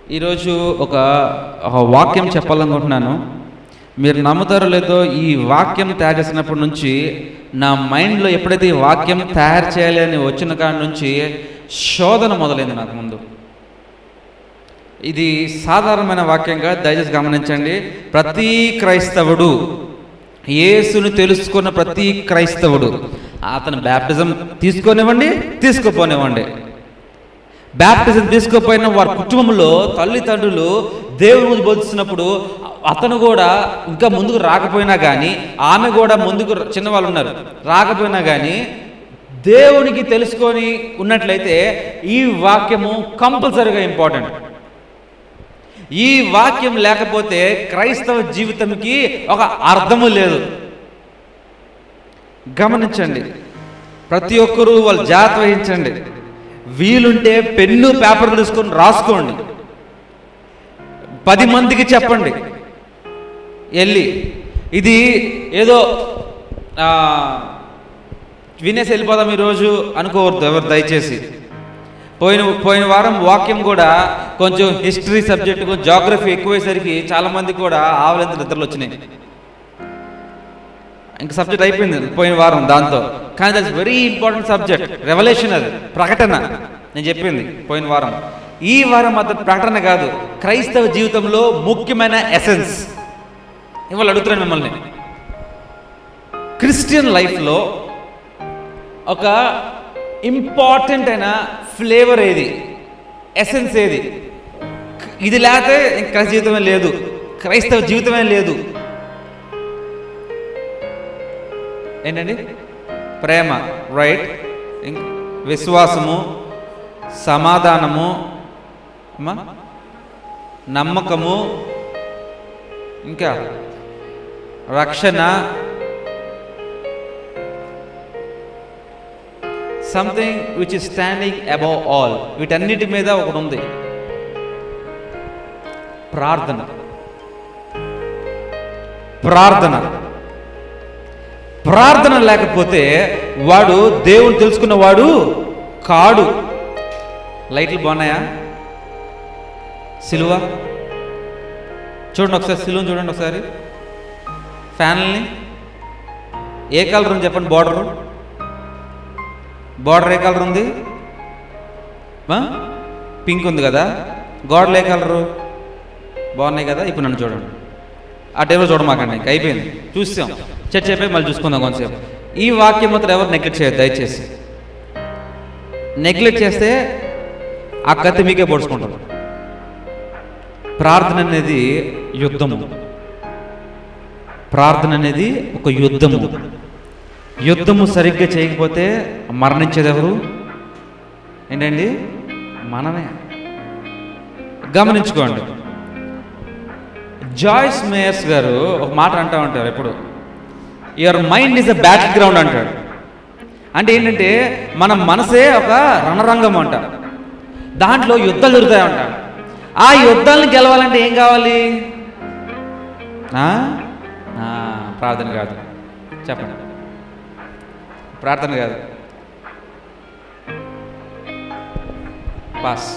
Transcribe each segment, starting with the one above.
ఈరోజు ఒక ఒక వాక్యం చెప్పాలనుకుంటున్నాను మీరు నమ్ముతారో లేదో ఈ వాక్యం తయారు చేసినప్పటి నుంచి నా మైండ్లో ఎప్పుడైతే ఈ వాక్యం తయారు చేయాలి అని వచ్చిన కాడి నుంచి శోధన మొదలైంది నాకు ముందు ఇది సాధారణమైన వాక్యంగా దయచేసి గమనించండి ప్రతి క్రైస్తవుడు యేసుని తెలుసుకున్న ప్రతి క్రైస్తవుడు అతను బ్యాప్టిజం తీసుకొనివ్వండి తీసుకోపోనివ్వండి బ్యాప్టిజం తీసుకోపోయిన వారి కుటుంబంలో తల్లిదండ్రులు దేవుని గురించి బోధిస్తున్నప్పుడు అతను కూడా ఇంకా ముందుకు రాకపోయినా కానీ ఆమె కూడా ముందుకు చిన్నవాళ్ళు ఉన్నారు రాకపోయినా కానీ దేవునికి తెలుసుకొని ఉన్నట్లయితే ఈ వాక్యము కంపల్సరీగా ఇంపార్టెంట్ ఈ వాక్యం లేకపోతే క్రైస్తవ జీవితంకి ఒక అర్థము లేదు గమనించండి ప్రతి ఒక్కరూ వాళ్ళు జాగ్రత్త వహించండి వీలుంటే పెన్ను పేపర్ తీసుకొని రాసుకోండి పది మందికి చెప్పండి వెళ్ళి ఇది ఏదో ఆ, వినేసి వెళ్ళిపోదాం ఈరోజు అనుకోవద్దు ఎవరు దయచేసి పోయిన పోయిన వారం వాక్యం కూడా కొంచెం హిస్టరీ సబ్జెక్ట్ కొంచెం జాగ్రఫీ ఎక్కువేసరికి చాలా మంది కూడా ఆవలింత నిద్రలు వచ్చినాయి ఇంక సబ్జెక్ట్ అయిపోయింది పోయిన వారం దాంతో కానీ that's very important subject revolution అది ప్రకటన నేను చెప్పింది పోయిన వారం ఈ వారం మాత్రం ప్రకటన కాదు క్రైస్తవ జీవితంలో ముఖ్యమైన ఎసెన్స్ ఇవాళ అడుగుతున్నాను మిమ్మల్ని క్రిస్టియన్ లైఫ్లో ఒక ఇంపార్టెంట్ అయిన ఫ్లేవర్ ఏది ఎసెన్స్ ఏది ఇది లేకపోతే ఇంక క్రైస్తవ జీవితమే లేదు క్రైస్తవ జీవితమే లేదు ఏంటండి ప్రేమ రైట్ ఇంక్ విశ్వాసము సమాధానము అమ్మా నమ్మకము ఇంకా రక్షణ something which is standing above all వీటన్నిటి మీద ఒకటి ఉంది ప్రార్థన ప్రార్థన ప్రార్థన లేకపోతే వాడు దేవుని తెలుసుకున్నవాడు కాడు లైట్లు బాగున్నాయా సిలువ చూడండి ఒకసారి సిలువను చూడండి ఒకసారి ఫ్యాన్లని ఏ కలర్ ఉంది చెప్పండి బార్డరు బార్డర్ ఏ కలర్ ఉంది పింక్ ఉంది కదా గోడలు ఏ కలరు బాగున్నాయి కదా ఇప్పుడు నన్ను చూడండి ఆ టేబుల్ చూడమాకండి ఇంక అయిపోయింది చూసాం చర్చ అయిపోయి మళ్ళీ చూసుకుందాం కొంతసేపు ఈ వాక్యం మాత్రం ఎవరు నెగ్లెక్ట్ చేయదు దయచేసి నెగ్లెక్ట్ చేస్తే ఆ కత్తి మీకే పొడుచుకుంటారు ప్రార్థన అనేది యుద్ధము ప్రార్థన అనేది ఒక యుద్ధము యుద్ధము సరిగ్గా చేయకపోతే మరణించేది ఎవరు ఏంటండి మనమే గమనించుకోండి జాయిస్ మేయర్స్ గారు ఒక మాట అంటూ ఉంటారు ఎప్పుడు your mind is a battle ground అంటాడు అంటే ఏంటంటే మన మనసే ఒక రణరంగం అంట దాంట్లో యుద్ధాలు జరుగుతాయి అంట ఆ యుద్ధాలను గెలవాలంటే ఏం కావాలి ఆ? ఆ, ప్రార్థన కాదు చెప్పండి ప్రార్థన కాదు పాస్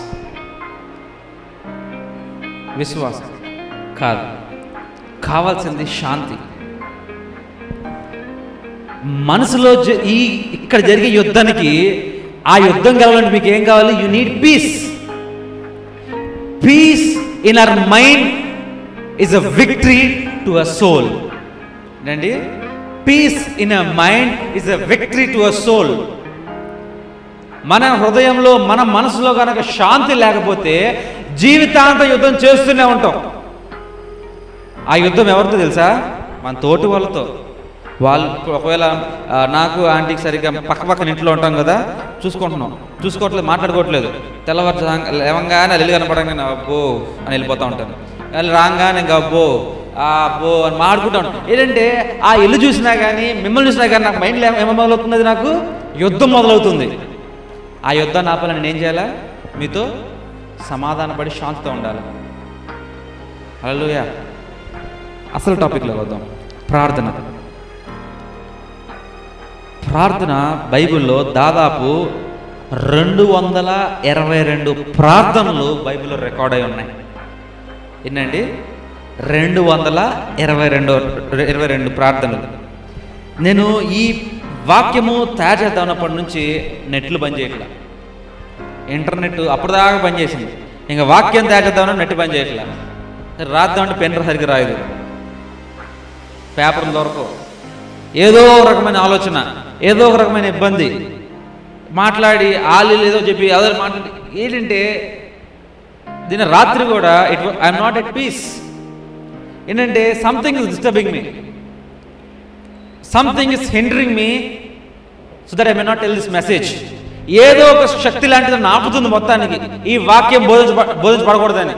విశ్వాసం కాదు కావాల్సింది శాంతి మనసులో జ- ఈ ఇక్కడ జరిగే యుద్ధానికి ఆ యుద్ధం కావాలంటే మీకు ఏం కావాలి you need peace peace in our mind is a victory to a soul ఏంటండి peace in a mind is a victory to a soul మన హృదయంలో మన మనసులో కనుక శాంతి లేకపోతే జీవితాంతం యుద్ధం చేస్తూనే ఉంటాం ఆ యుద్ధం ఎవరితో తెలుసా మన తోటి వాళ్ళతో వాళ్ళు ఒకవేళ ఆ, నాకు ఆంటీకి సరిగ్గా పక్క పక్కన ఇంట్లో ఉంటాం కదా చూసుకుంటున్నాం చూసుకోవట్లేదు మాట్లాడుకోవట్లేదు తెల్లవారు లేవంగానే అల్లి కనపడంగానే అబ్బో అని వెళ్ళిపోతూ ఉంటాను వాళ్ళు రాగానే ఇంకా అబ్బో ఆ అబ్బో అని మాట్లాడుకుంటా ఉంటాం ఏంటంటే ఆ ఇల్లు చూసినా కానీ మిమ్మల్ని చూసినా కానీ నాకు మైండ్లో ఏమ ఏమ మొదలవుతున్నది నాకు యుద్ధం మొదలవుతుంది ఆ యుద్ధాన్ని ఆపాలని నేను ఏం చేయాలా మీతో సమాధానపడి శాంతితో ఉండాలి హల్లెలూయా అసలు టాపిక్లోకి వద్దాం ప్రార్థన ప్రార్థన బైబిల్లో దాదాపు రెండు వందల ఇరవై రెండు ప్రార్థనలు బైబిల్లో రికార్డ్ అయి ఉన్నాయి ఏంటండి రెండు వందల ఇరవై రెండు ఇరవై రెండు ప్రార్థనలు నేను ఈ వాక్యము తయారు చేద్దామన్నప్పటి నుంచి నెట్లు బంద్ చేయట్లా ఇంటర్నెట్ అప్పుడు దాకా బంద్ చేసింది ఇంకా వాక్యం తయారు చేద్దామని నెట్ బంద్ చేయట్లా రాద్దామంటే పెన్ సరిగ్గా రాయదు పేపర్ దొరకవు ఏదో ఒక రకమైన ఆలోచన ఏదో ఒక రకమైన ఇబ్బంది మాట్లాడి ఆలు ఏదో చెప్పి అదే మాట్లాడి ఏంటంటే దీని రాత్రి కూడా it I'm not at peace ఏంటంటే something is disturbing me something is hindering me so that I may not tell this message ఏదో ఒక శక్తి లాంటిది నన్ను ఆపుతుంది మొత్తానికి ఈ వాక్యం బోధించ బోధించబడకూడదని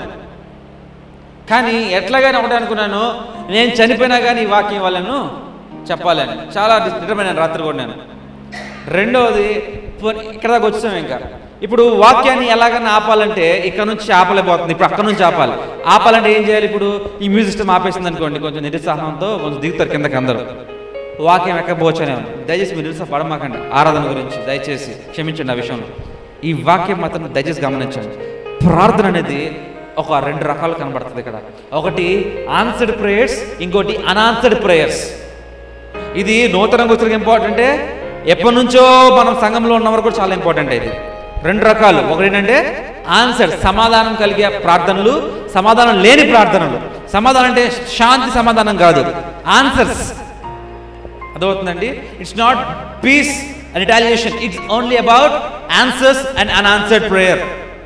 కానీ ఎట్లాగైనా ఒకటే అనుకున్నాను నేను చనిపోయినా కానీ ఈ వాక్యం వాళ్ళను చెప్పాలని చాలా డిటర్మైన రాత్రి కూడా నేను రెండవది పోనీ- ఇక్కడ దాకా వచ్చాం ఇంకా ఇప్పుడు వాక్యాన్ని ఎలాగైనా ఆపాలంటే ఇక్కడ నుంచి ఆపలేకపోతుంది ఇప్పుడు అక్కడ నుంచి ఆపాలి ఆపాలంటే ఏం చేయాలి ఇప్పుడు ఈ మ్యూజిక్ సిస్టమ్ ఆపేసింది అనుకోండి కొంచెం నిరుత్సాహంతో కొంచెం దిగుతారు కిందకి అందరూ వాక్యం ఎక్కబోచనే ఉంది దయచేసి మీరు నిరుత్సాహపడమాకండి ఆరాధన గురించి దయచేసి క్షమించండి ఆ విషయంలో ఈ వాక్యం మాత్రం దయచేసి గమనించండి ప్రార్థన అనేది ఒక రెండు రకాలు కనబడుతుంది ఇక్కడ ఒకటి ఆన్సర్డ్ ప్రేయర్స్ ఇంకోటి అనాన్సర్డ్ ప్రేయర్స్ ఇది నూతన గుర్తులకు ఇంపార్టెంట్ ఎప్పటి నుంచో మనం సంఘంలో ఉన్న వరకు కూడా చాలా ఇంపార్టెంట్ ఇది రెండు రకాలు ఒకటి ఏంటంటే ఆన్సర్ సమాధానం కలిగే ప్రార్థనలు సమాధానం లేని ప్రార్థనలు సమాధానం అంటే శాంతి సమాధానం కాదు ఆన్సర్స్ అర్థమవుతుందండి it's not peace and retaliation it's only about answers and unanswered prayer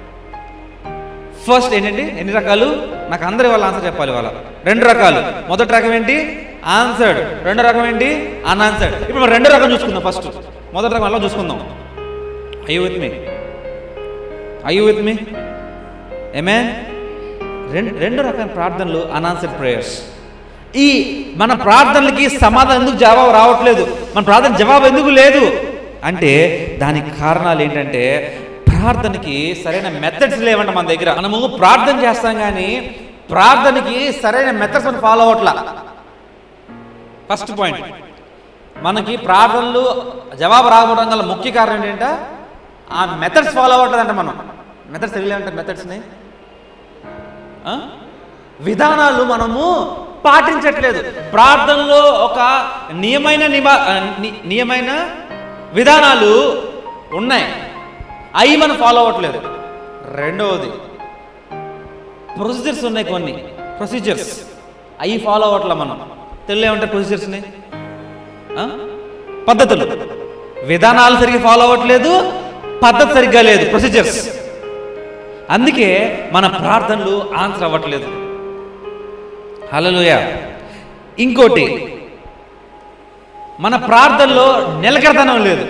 first ఏంటండి ఎన్ని రకాలు నాకు అందరి వాళ్ళ ఆన్సర్ చెప్పాలి వాళ్ళ రెండు రకాలు మొదటి రకం ఏంటి ఆన్సర్డ్ రెండో రకం ఏంటి అన్ఆన్సర్డ్ ఇప్పుడు మనం రెండో రకం చూసుకుందాం ఫస్ట్ మొదటి రకం అలా చూసుకుందాం అయ్యో విత్ మీ అయ్యో విత్ మీ ఏమే రెండు రెండు రకాల ప్రార్థనలు అన్ఆన్సర్డ్ ప్రేయర్స్ ఈ మన ప్రార్థనలకి సమాధానం ఎందుకు జవాబు రావట్లేదు మన ప్రార్థన జవాబు ఎందుకు లేదు అంటే దానికి కారణాలు ఏంటంటే ప్రార్థనకి సరైన మెథడ్స్ లేవంట మన దగ్గర మనము ప్రార్థన చేస్తాం కానీ ప్రార్థనకి సరైన మెథడ్స్ మనం ఫాలో అవ్వట్లా ఫస్ట్ పాయింట్ మనకి ప్రార్థనలు జవాబు రాకపోవడం గల ముఖ్య కారణం ఏంటంటే ఆ మెథడ్స్ ఫాలో అవ్వట్లేదంట మనం మెథడ్స్ తెలియలేమంటే మెథడ్స్ని ఆ? విధానాలు మనము పాటించట్లేదు ప్రార్థనలో ఒక నియమైన నిమా ఆ, ని- నియమైన విధానాలు ఉన్నాయి అవి మనం ఫాలో అవ్వట్లేదు రెండవది ప్రొసీజర్స్ ఉన్నాయి కొన్ని ప్రొసీజర్స్ అవి ఫాలో అవ్వట్లే మనం తెలియమంటే ప్రొసీజర్స్ని ఆ? పద్ధతులు విధానాలు సరిగ్గా ఫాలో అవ్వట్లేదు పద్ధతి సరిగ్గా లేదు ప్రొసీజర్స్ అందుకే మన ప్రార్థనలు ఆన్సర్ అవ్వట్లేదు హలోయ ఇంకోటి మన ప్రార్థనలో నిలకడతనం లేదు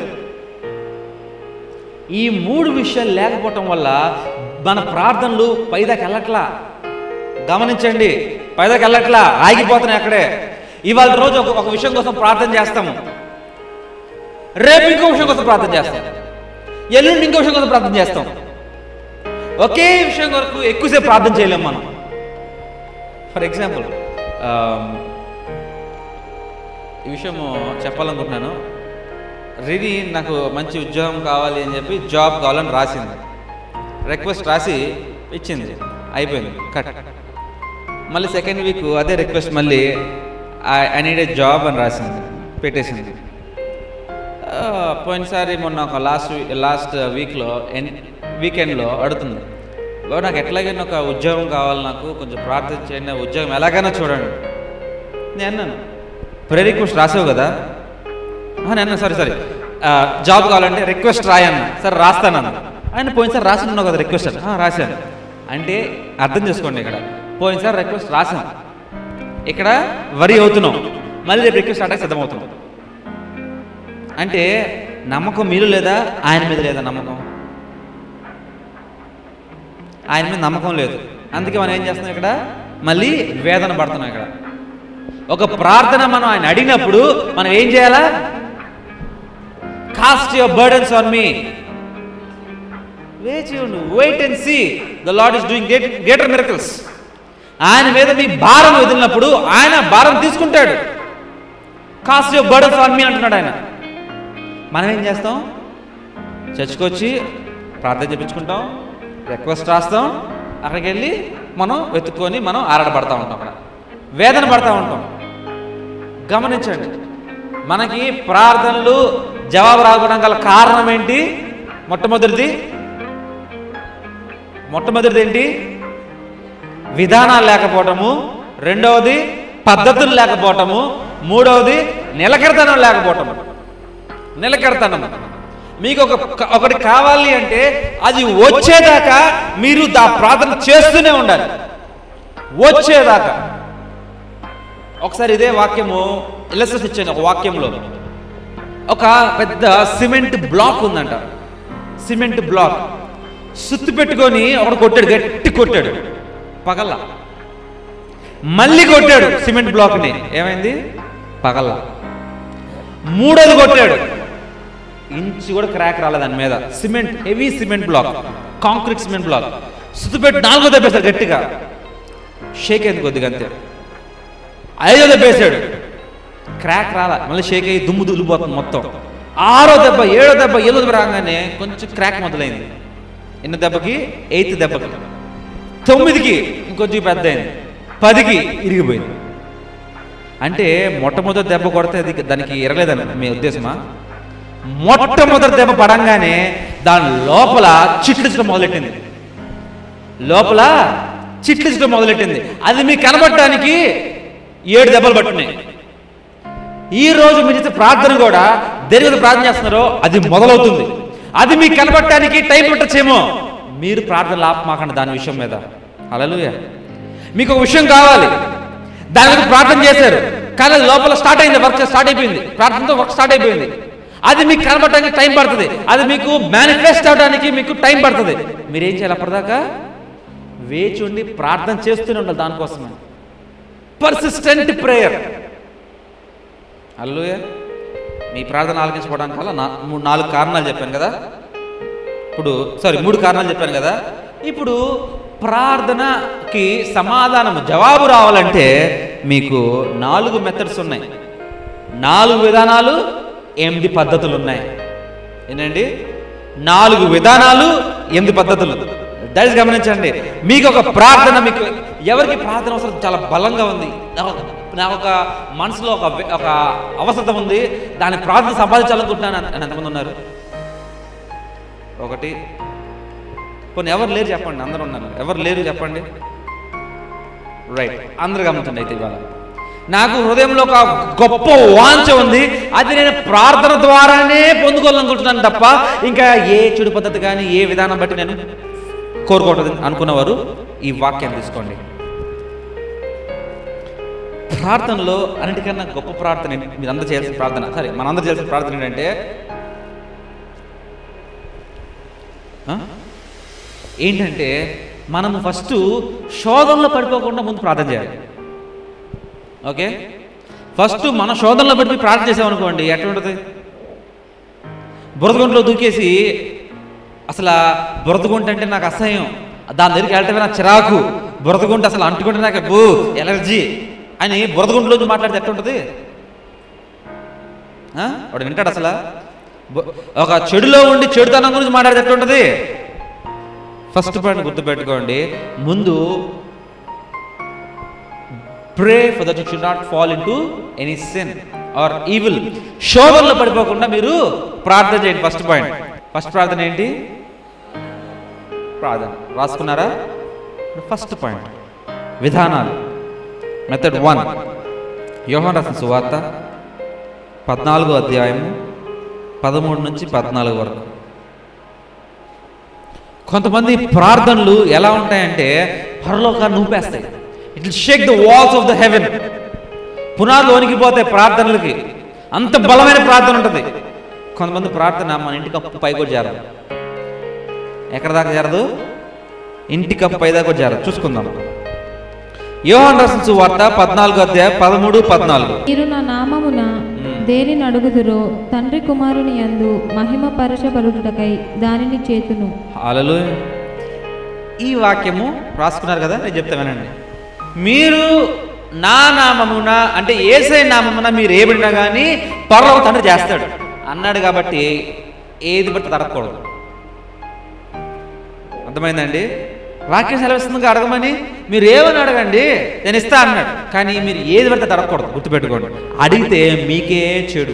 ఈ మూడు విషయాలు లేకపోవటం వల్ల మన ప్రార్థనలు పైదాకి వెళ్ళట్లా గమనించండి పైదాకి వెళ్ళట్లా ఆగిపోతున్నాయి అక్కడే ఇవాళ రోజు ఒక ఒక విషయం కోసం ప్రార్థన చేస్తాము రేపు ఇంకో విషయం కోసం ప్రార్థన చేస్తాం ఎల్లుండి ఇంకో విషయం కోసం ప్రార్థన చేస్తాం ఒకే విషయం కొరకు ఎక్కువసేపు ప్రార్థన చేయలేం మనం ఫర్ ఎగ్జాంపుల్ ఈ విషయము చెప్పాలనుకుంటున్నాను రిని నాకు మంచి ఉద్యోగం కావాలి అని చెప్పి జాబ్ కావాలని రాసింది రిక్వెస్ట్ రాసి ఇచ్చింది అయిపోయింది కట్ మళ్ళీ సెకండ్ వీక్ అదే రిక్వెస్ట్ మళ్ళీ ఐ నీడ్ ఏ జాబ్ అని రాసింది పెట్టేసింది ఆ, పోయినసారి మొన్న ఒక లాస్ట్ లాస్ట్ వీక్లో ఎన్ వీకెండ్లో అడుగుతుంది బాబు నాకు ఎట్లాగైనా ఒక ఉద్యోగం కావాలి నాకు కొంచెం ప్రార్థన చేయండి ఉద్యోగం ఎలాగైనా చూడండి నేను అన్నాను ప్రే రిక్వెస్ట్ రాసావు కదా ఆ, నేను అన్నా, సరే సరే ఆ, జాబ్ కావాలంటే రిక్వెస్ట్ రాయన్న సరే రాస్తానన్న ఆయన పోయినసారి రాసి ఉన్నావు కదా రిక్వెస్ట్ అని "ఆ, రాశాను అంటే అర్థం చేసుకోండి ఇక్కడ పోయినసారి రిక్వెస్ట్ రాసాం ఇక్కడ వరి అవుతున్నాం మళ్ళీ రేపు రిక్వెస్ట్ స్టార్ట్ సిద్ధమవుతున్నాం అంటే నమ్మకం మీరు లేదా ఆయన మీద లేదా నమ్మకం ఆయన మీద నమ్మకం లేదు అందుకే మనం ఏం చేస్తున్నాం ఇక్కడ మళ్ళీ వేదన పడుతున్నాం ఇక్కడ ఒక ప్రార్థన మనం ఆయన అడిగినప్పుడు మనం ఏం చేయాలా cast your burdens on me వేచి ఉండు wait and see the lord is doing great greater miracles ఆయన మీద మీ భారం వదిలినప్పుడు ఆయన భారం తీసుకుంటాడు cast your burdens on me అంటున్నాడు ఆయన మనం ఏం చేస్తాం చర్చకొచ్చి ప్రార్థన చెప్పించుకుంటాం రిక్వెస్ట్ రాస్తాం అక్కడికి వెళ్ళి మనం వెతుక్కొని మనం ఆరాటపడతా ఉంటాం అక్కడ వేదన పడతా ఉంటాం గమనించండి మనకి ప్రార్థనలు జవాబు రాకపోవడం గల కారణం ఏంటి మొట్టమొదటిది మొట్టమొదటిది ఏంటి విధానాలు లేకపోవటము రెండవది పద్ధతులు లేకపోవటము మూడవది నిలకడతనం లేకపోవటము నిలకడతనం మీకు ఒక ఒకటి కావాలి అంటే అది వచ్చేదాకా మీరు దా ప్రార్థన చేస్తూనే ఉండాలి వచ్చేదాకా ఒకసారి ఇదే వాక్యము ఇలస్ట్రేషన్ ఇచ్చాను ఒక వాక్యంలో ఒక పెద్ద సిమెంట్ బ్లాక్ ఉందంట సిమెంట్ బ్లాక్ సుత్తి పెట్టుకొని ఒకడు కొట్టాడు గట్టి కొట్టాడు పగల మళ్ళీ కొట్టాడు సిమెంట్ బ్లాక్ని ఏమైంది పగల మూడోది కొట్టాడు ఇంచు కూడా క్రాక్ రాలేదు దాని మీద cement heavy cement block concrete cement block సుత్తి పెట్టి నాలుగో దెబ్బేశాడు గట్టిగా షేక్ అయింది కొద్దిగా అంతే ఐదో దెబ్బేశాడు క్రాక్ రాలా మళ్ళీ షేక్ అయ్యి దుమ్ము దులిపోతుంది మొత్తం ఆరో దెబ్బ ఏడో దెబ్బ ఏదో దెబ్బ రాగానే కొంచెం క్రాక్ మొదలైంది ఎన్నో దెబ్బకి ఎయిత్ దెబ్బకి తొమ్మిదికి ఇంకొంచెం పెద్ద అయింది పదికి ఇరిగిపోయింది అంటే మొట్టమొదటి దెబ్బ కొడితే అది దానికి ఇరగలేదని మీ ఉద్దేశమా మొట్టమొదటి దెబ్బ పడంగానే దాని లోపల చిట్లించడం మొదలెట్టింది లోపల చిట్లించడం మొదలెట్టింది అది మీకు కనబడటానికి ఏడు దెబ్బలు పట్టున్నాయి ఈ రోజు మీరు చేసే ప్రార్థన కూడా దేని మీద ప్రార్థన చేస్తున్నారో అది మొదలవుతుంది అది మీకు కనబడటానికి టైం పట్టచ్చేమో మీరు ప్రార్థన ఆపమాకండి దాని విషయం మీద అలలుయ మీకు ఒక విషయం కావాలి దాని మీద ప్రార్థన చేశారు కానీ అది లోపల స్టార్ట్ అయింది వర్క్ స్టార్ట్ అయిపోయింది ప్రార్థనతో వర్క్ స్టార్ట్ అయిపోయింది అది మీకు కనబడటానికి టైం పడుతుంది అది మీకు మేనిఫెస్ట్ అవడానికి మీకు టైం పడుతుంది మీరేం చేయాలి అప్పటిదాకా వేచి ఉండి ప్రార్థన చేస్తూనే ఉండాలి దానికోసమే పర్సిస్టెంట్ ప్రేయర్ అల్లుయ మీ ప్రార్థన ఆలకించుకోవడానికి వల్ల నా మూడు నాలుగు కారణాలు చెప్పాను కదా ఇప్పుడు సారీ మూడు కారణాలు చెప్పాను కదా ఇప్పుడు ప్రార్థనకి సమాధానం జవాబు రావాలంటే మీకు నాలుగు మెథడ్స్ ఉన్నాయి నాలుగు విధానాలు ఎనిమిది పద్ధతులు ఉన్నాయి ఏంటండి నాలుగు విధానాలు ఎనిమిది పద్ధతులు దయచేసి గమనించండి మీకు ఒక ప్రార్థన మీకు ఎవరికి ప్రార్థన అవసరం చాలా బలంగా ఉంది నాకు ఒక- నాకు ఒక మనసులో ఒక వె- ఒక అవసరం ఉంది దాని ప్రార్థన సంపాదించాలనుకుంటున్నాను అని ఎంతమంది ఉన్నారు ఒకటి కొన్ని ఎవరు లేరు చెప్పండి అందరూ ఉన్నారు ఎవరు లేరు చెప్పండి రైట్ అందరు గమనించండి అయితే ఇవాళ నాకు హృదయంలో ఒక గొప్ప వాంఛ ఉంది అది నేను ప్రార్థన ద్వారానే పొందుకోవాలనుకుంటున్నాను తప్ప ఇంకా ఏ చెడు పద్ధతి కానీ ఏ విధానం బట్టి నేను కోరుకోవట్లేదు అనుకున్నవారు ఈ వాక్యాన్ని తీసుకోండి ప్రార్థనలో అన్నిటికన్నా గొప్ప ప్రార్థన ఏంటి? మీరందరూ చేయాల్సిన ప్రార్థన సరే మనందరూ చేయాల్సిన ప్రార్థన ఏంటంటే ఆ? ఏంటంటే మనం ఫస్ట్ శోధనలో పడిపోకుండా ముందు ప్రార్థన చేయాలి ఓకే ఫస్ట్ మన శోధనలో పడిపోయి ప్రార్థన చేసామనుకోండి ఎట్లా ఉంటుంది బురదగుంటలో దూకేసి అసలు ఆ బురదగుంట అంటే నాకు అసహ్యం దాని దగ్గరికి వెళ్ళటమే నాకు చిరాకు బురదగుంట అసలు అంటుకుంటే నాకు బూ ఎలర్జీ అని బురదగుంటలోంచి మాట్లాడితే ఎట్లా ఉంటుంది ఆ? వాడు వింటాడు అసలు బు- ఒక చెడులో ఉండి చెడుతనం గురించి మాట్లాడితే ఎట్లా ఉంటుంది ఫస్ట్ పాయింట్ గుర్తుపెట్టుకోండి ముందు pray for that you should not fall into any sin or evil శోధనలో పడిపోకుండా మీరు ప్రార్థన చేయండి ఫస్ట్ పాయింట్ ఫస్ట్ ప్రార్థన ఏంటి ప్రార్థన రాసుకున్నారా ఫస్ట్ పాయింట్ విధానాలు మెథడ్ వన్ యోహన్ రాసిన సువార్త పద్నాలుగో అధ్యాయము పదమూడు నుంచి పద్నాలుగు వరకు కొంతమంది ప్రార్థనలు ఎలా ఉంటాయంటే పరలోకాన్ని ఊపేస్తాయి it will shake the walls of the heaven పునాదులు వణికిపోతాయి ప్రార్థనలకి అంత బలమైన ప్రార్థన ఉంటుంది కొంతమంది ప్రార్థన మన ఇంటి కప్పు పై కూడా చేరదు ఎక్కడ దాకా చేరదు ఇంటి కప్పు పై దాకా కూడా చేరదు చూసుకుందాం యోహాన్ రాసిన సువార్త పద్నాలుగు అధ్యాయం పదమూడు పద్నాలుగు మీరు నా నామమున మ్మ్. దేనిని అడుగుదురో తండ్రి కుమారుని యందు మహిమ పరచబడుటకై దానిని చేతును అలలు ఈ వాక్యము రాసుకున్నారు కదా నేను చెప్తా వినండి మీరు నా నామమున అంటే ఏసై నామమున మీరు ఏమిడినా కానీ పరలోక తండ్రి చేస్తాడు అన్నాడు కాబట్టి ఏది బట్టి తడకూడదు అర్థమైందండి వాక్యం సెలవిస్తుంది అడగమని మీరు ఏమని అడగండి నేను ఇస్తా అన్నాడు కానీ మీరు ఏది పడితే అది అడగకూడదు గుర్తుపెట్టుకోండి అడిగితే మీకే చెడు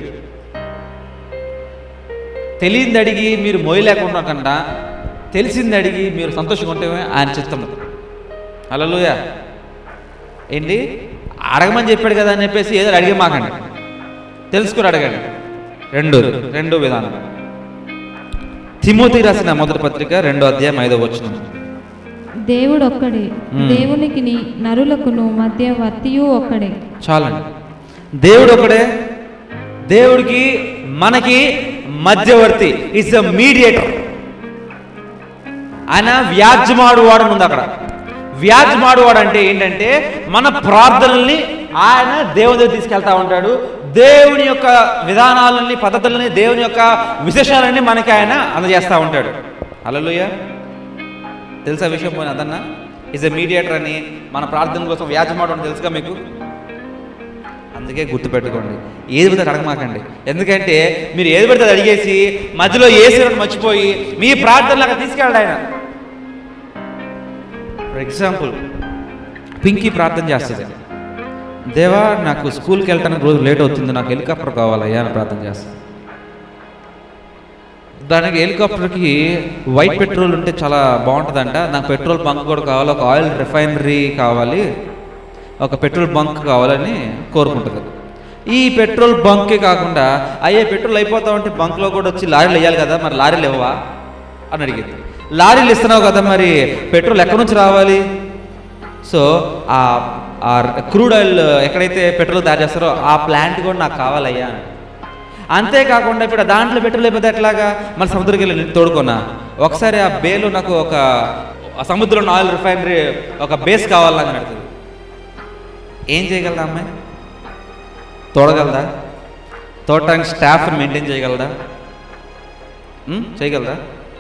తెలియంది అడిగి మీరు మోయలేకుండా కన్నా తెలిసింది అడిగి మీరు సంతోషంగా ఉంటే ఆయన చిత్తం అలలుయ ఏంటి అడగమని చెప్పాడు కదా అని చెప్పేసి ఏదో అడిగే మాకండి తెలుసుకుని అడగండి రెండు రెండో విధానం తిమోతి రాసిన మొదటి పత్రిక రెండో అధ్యాయం ఐదో వచ్చిన దేవుడు ఒక్కడే మ్మ్. దేవునికిని నరులకును మధ్య వర్తియు ఒక్కడే చాలండి దేవుడు ఒకడే దేవుడికి మనకి మధ్యవర్తి ఇస్ అ మీడియేటర్ ఆయన వ్యాజ్యమాడువాడు ఉంది అక్కడ వ్యాజ్యమాడువాడు అంటే ఏంటంటే మన ప్రార్థనల్ని ఆయన దేవుని దగ్గర తీసుకెళ్తా ఉంటాడు దేవుని యొక్క విధానాలని పద్ధతులని దేవుని యొక్క విశేషాలన్నీ మనకి ఆయన అందజేస్తూ ఉంటాడు అలలుయ తెలుసా విషయం పోయిన అదన్నా ఇస్ ఎ మీడియేటర్ అని మన ప్రార్థన కోసం వ్యాజ్యమాడు అని తెలుసుగా మీకు అందుకే గుర్తుపెట్టుకోండి ఏది పడితే అడగమాకండి ఎందుకంటే మీరు ఏది పడితే అది అడిగేసి మధ్యలో ఏసీలను మర్చిపోయి మీ ప్రార్థనలు అక్కడ తీసుకెళ్ళాడు ఆయన ఫర్ ఎగ్జాంపుల్ పింకీ ప్రార్థన చేస్తుంది దేవా నాకు స్కూల్కి వెళ్ళడానికి రోజు లేట్ అవుతుంది నాకు హెలికాప్టర్ కావాలయ్యా అని ప్రార్థన చేస్తుంది దానికి హెలికాప్టర్కి వైట్ పెట్రోల్ ఉంటే చాలా బాగుంటుందంట నాకు పెట్రోల్ బంక్ కూడా కావాలి ఒక ఆయిల్ రిఫైనరీ కావాలి ఒక పెట్రోల్ బంక్ కావాలని కోరుకుంటుంది ఈ పెట్రోల్ బంకే కాకుండా అయ్యే పెట్రోల్ అయిపోతా ఉంటే బంక్లో కూడా వచ్చి లారీలు వేయాలి కదా మరి లారీలు ఇవ్వవా అని అడిగింది లారీలు ఇస్తున్నావు కదా మరి పెట్రోల్ ఎక్కడి నుంచి రావాలి సో ఆ ఆ క్రూడ్ ఆయిల్ ఎక్కడైతే పెట్రోల్ తయారు చేస్తారో ఆ ప్లాంట్ కూడా నాకు కావాలయ్యా అని అంతేకాకుండా ఇప్పుడు దాంట్లో పెట్రోల్ అయిపోతే ఎట్లాగా మరి సముద్రంకి వెళ్ళి నేను తోడుకున్నా ఒకసారి ఆ బేలో నాకు ఒక ఆ సముద్రంలో ఆయిల్ రిఫైనరీ ఒక బేస్ కావాలని అడుగుతుంది ఏం చేయగలదా అమ్మాయి తోడగలదా తోడటానికి స్టాఫ్ మెయింటైన్ చేయగలదా ఉం? చేయగలదా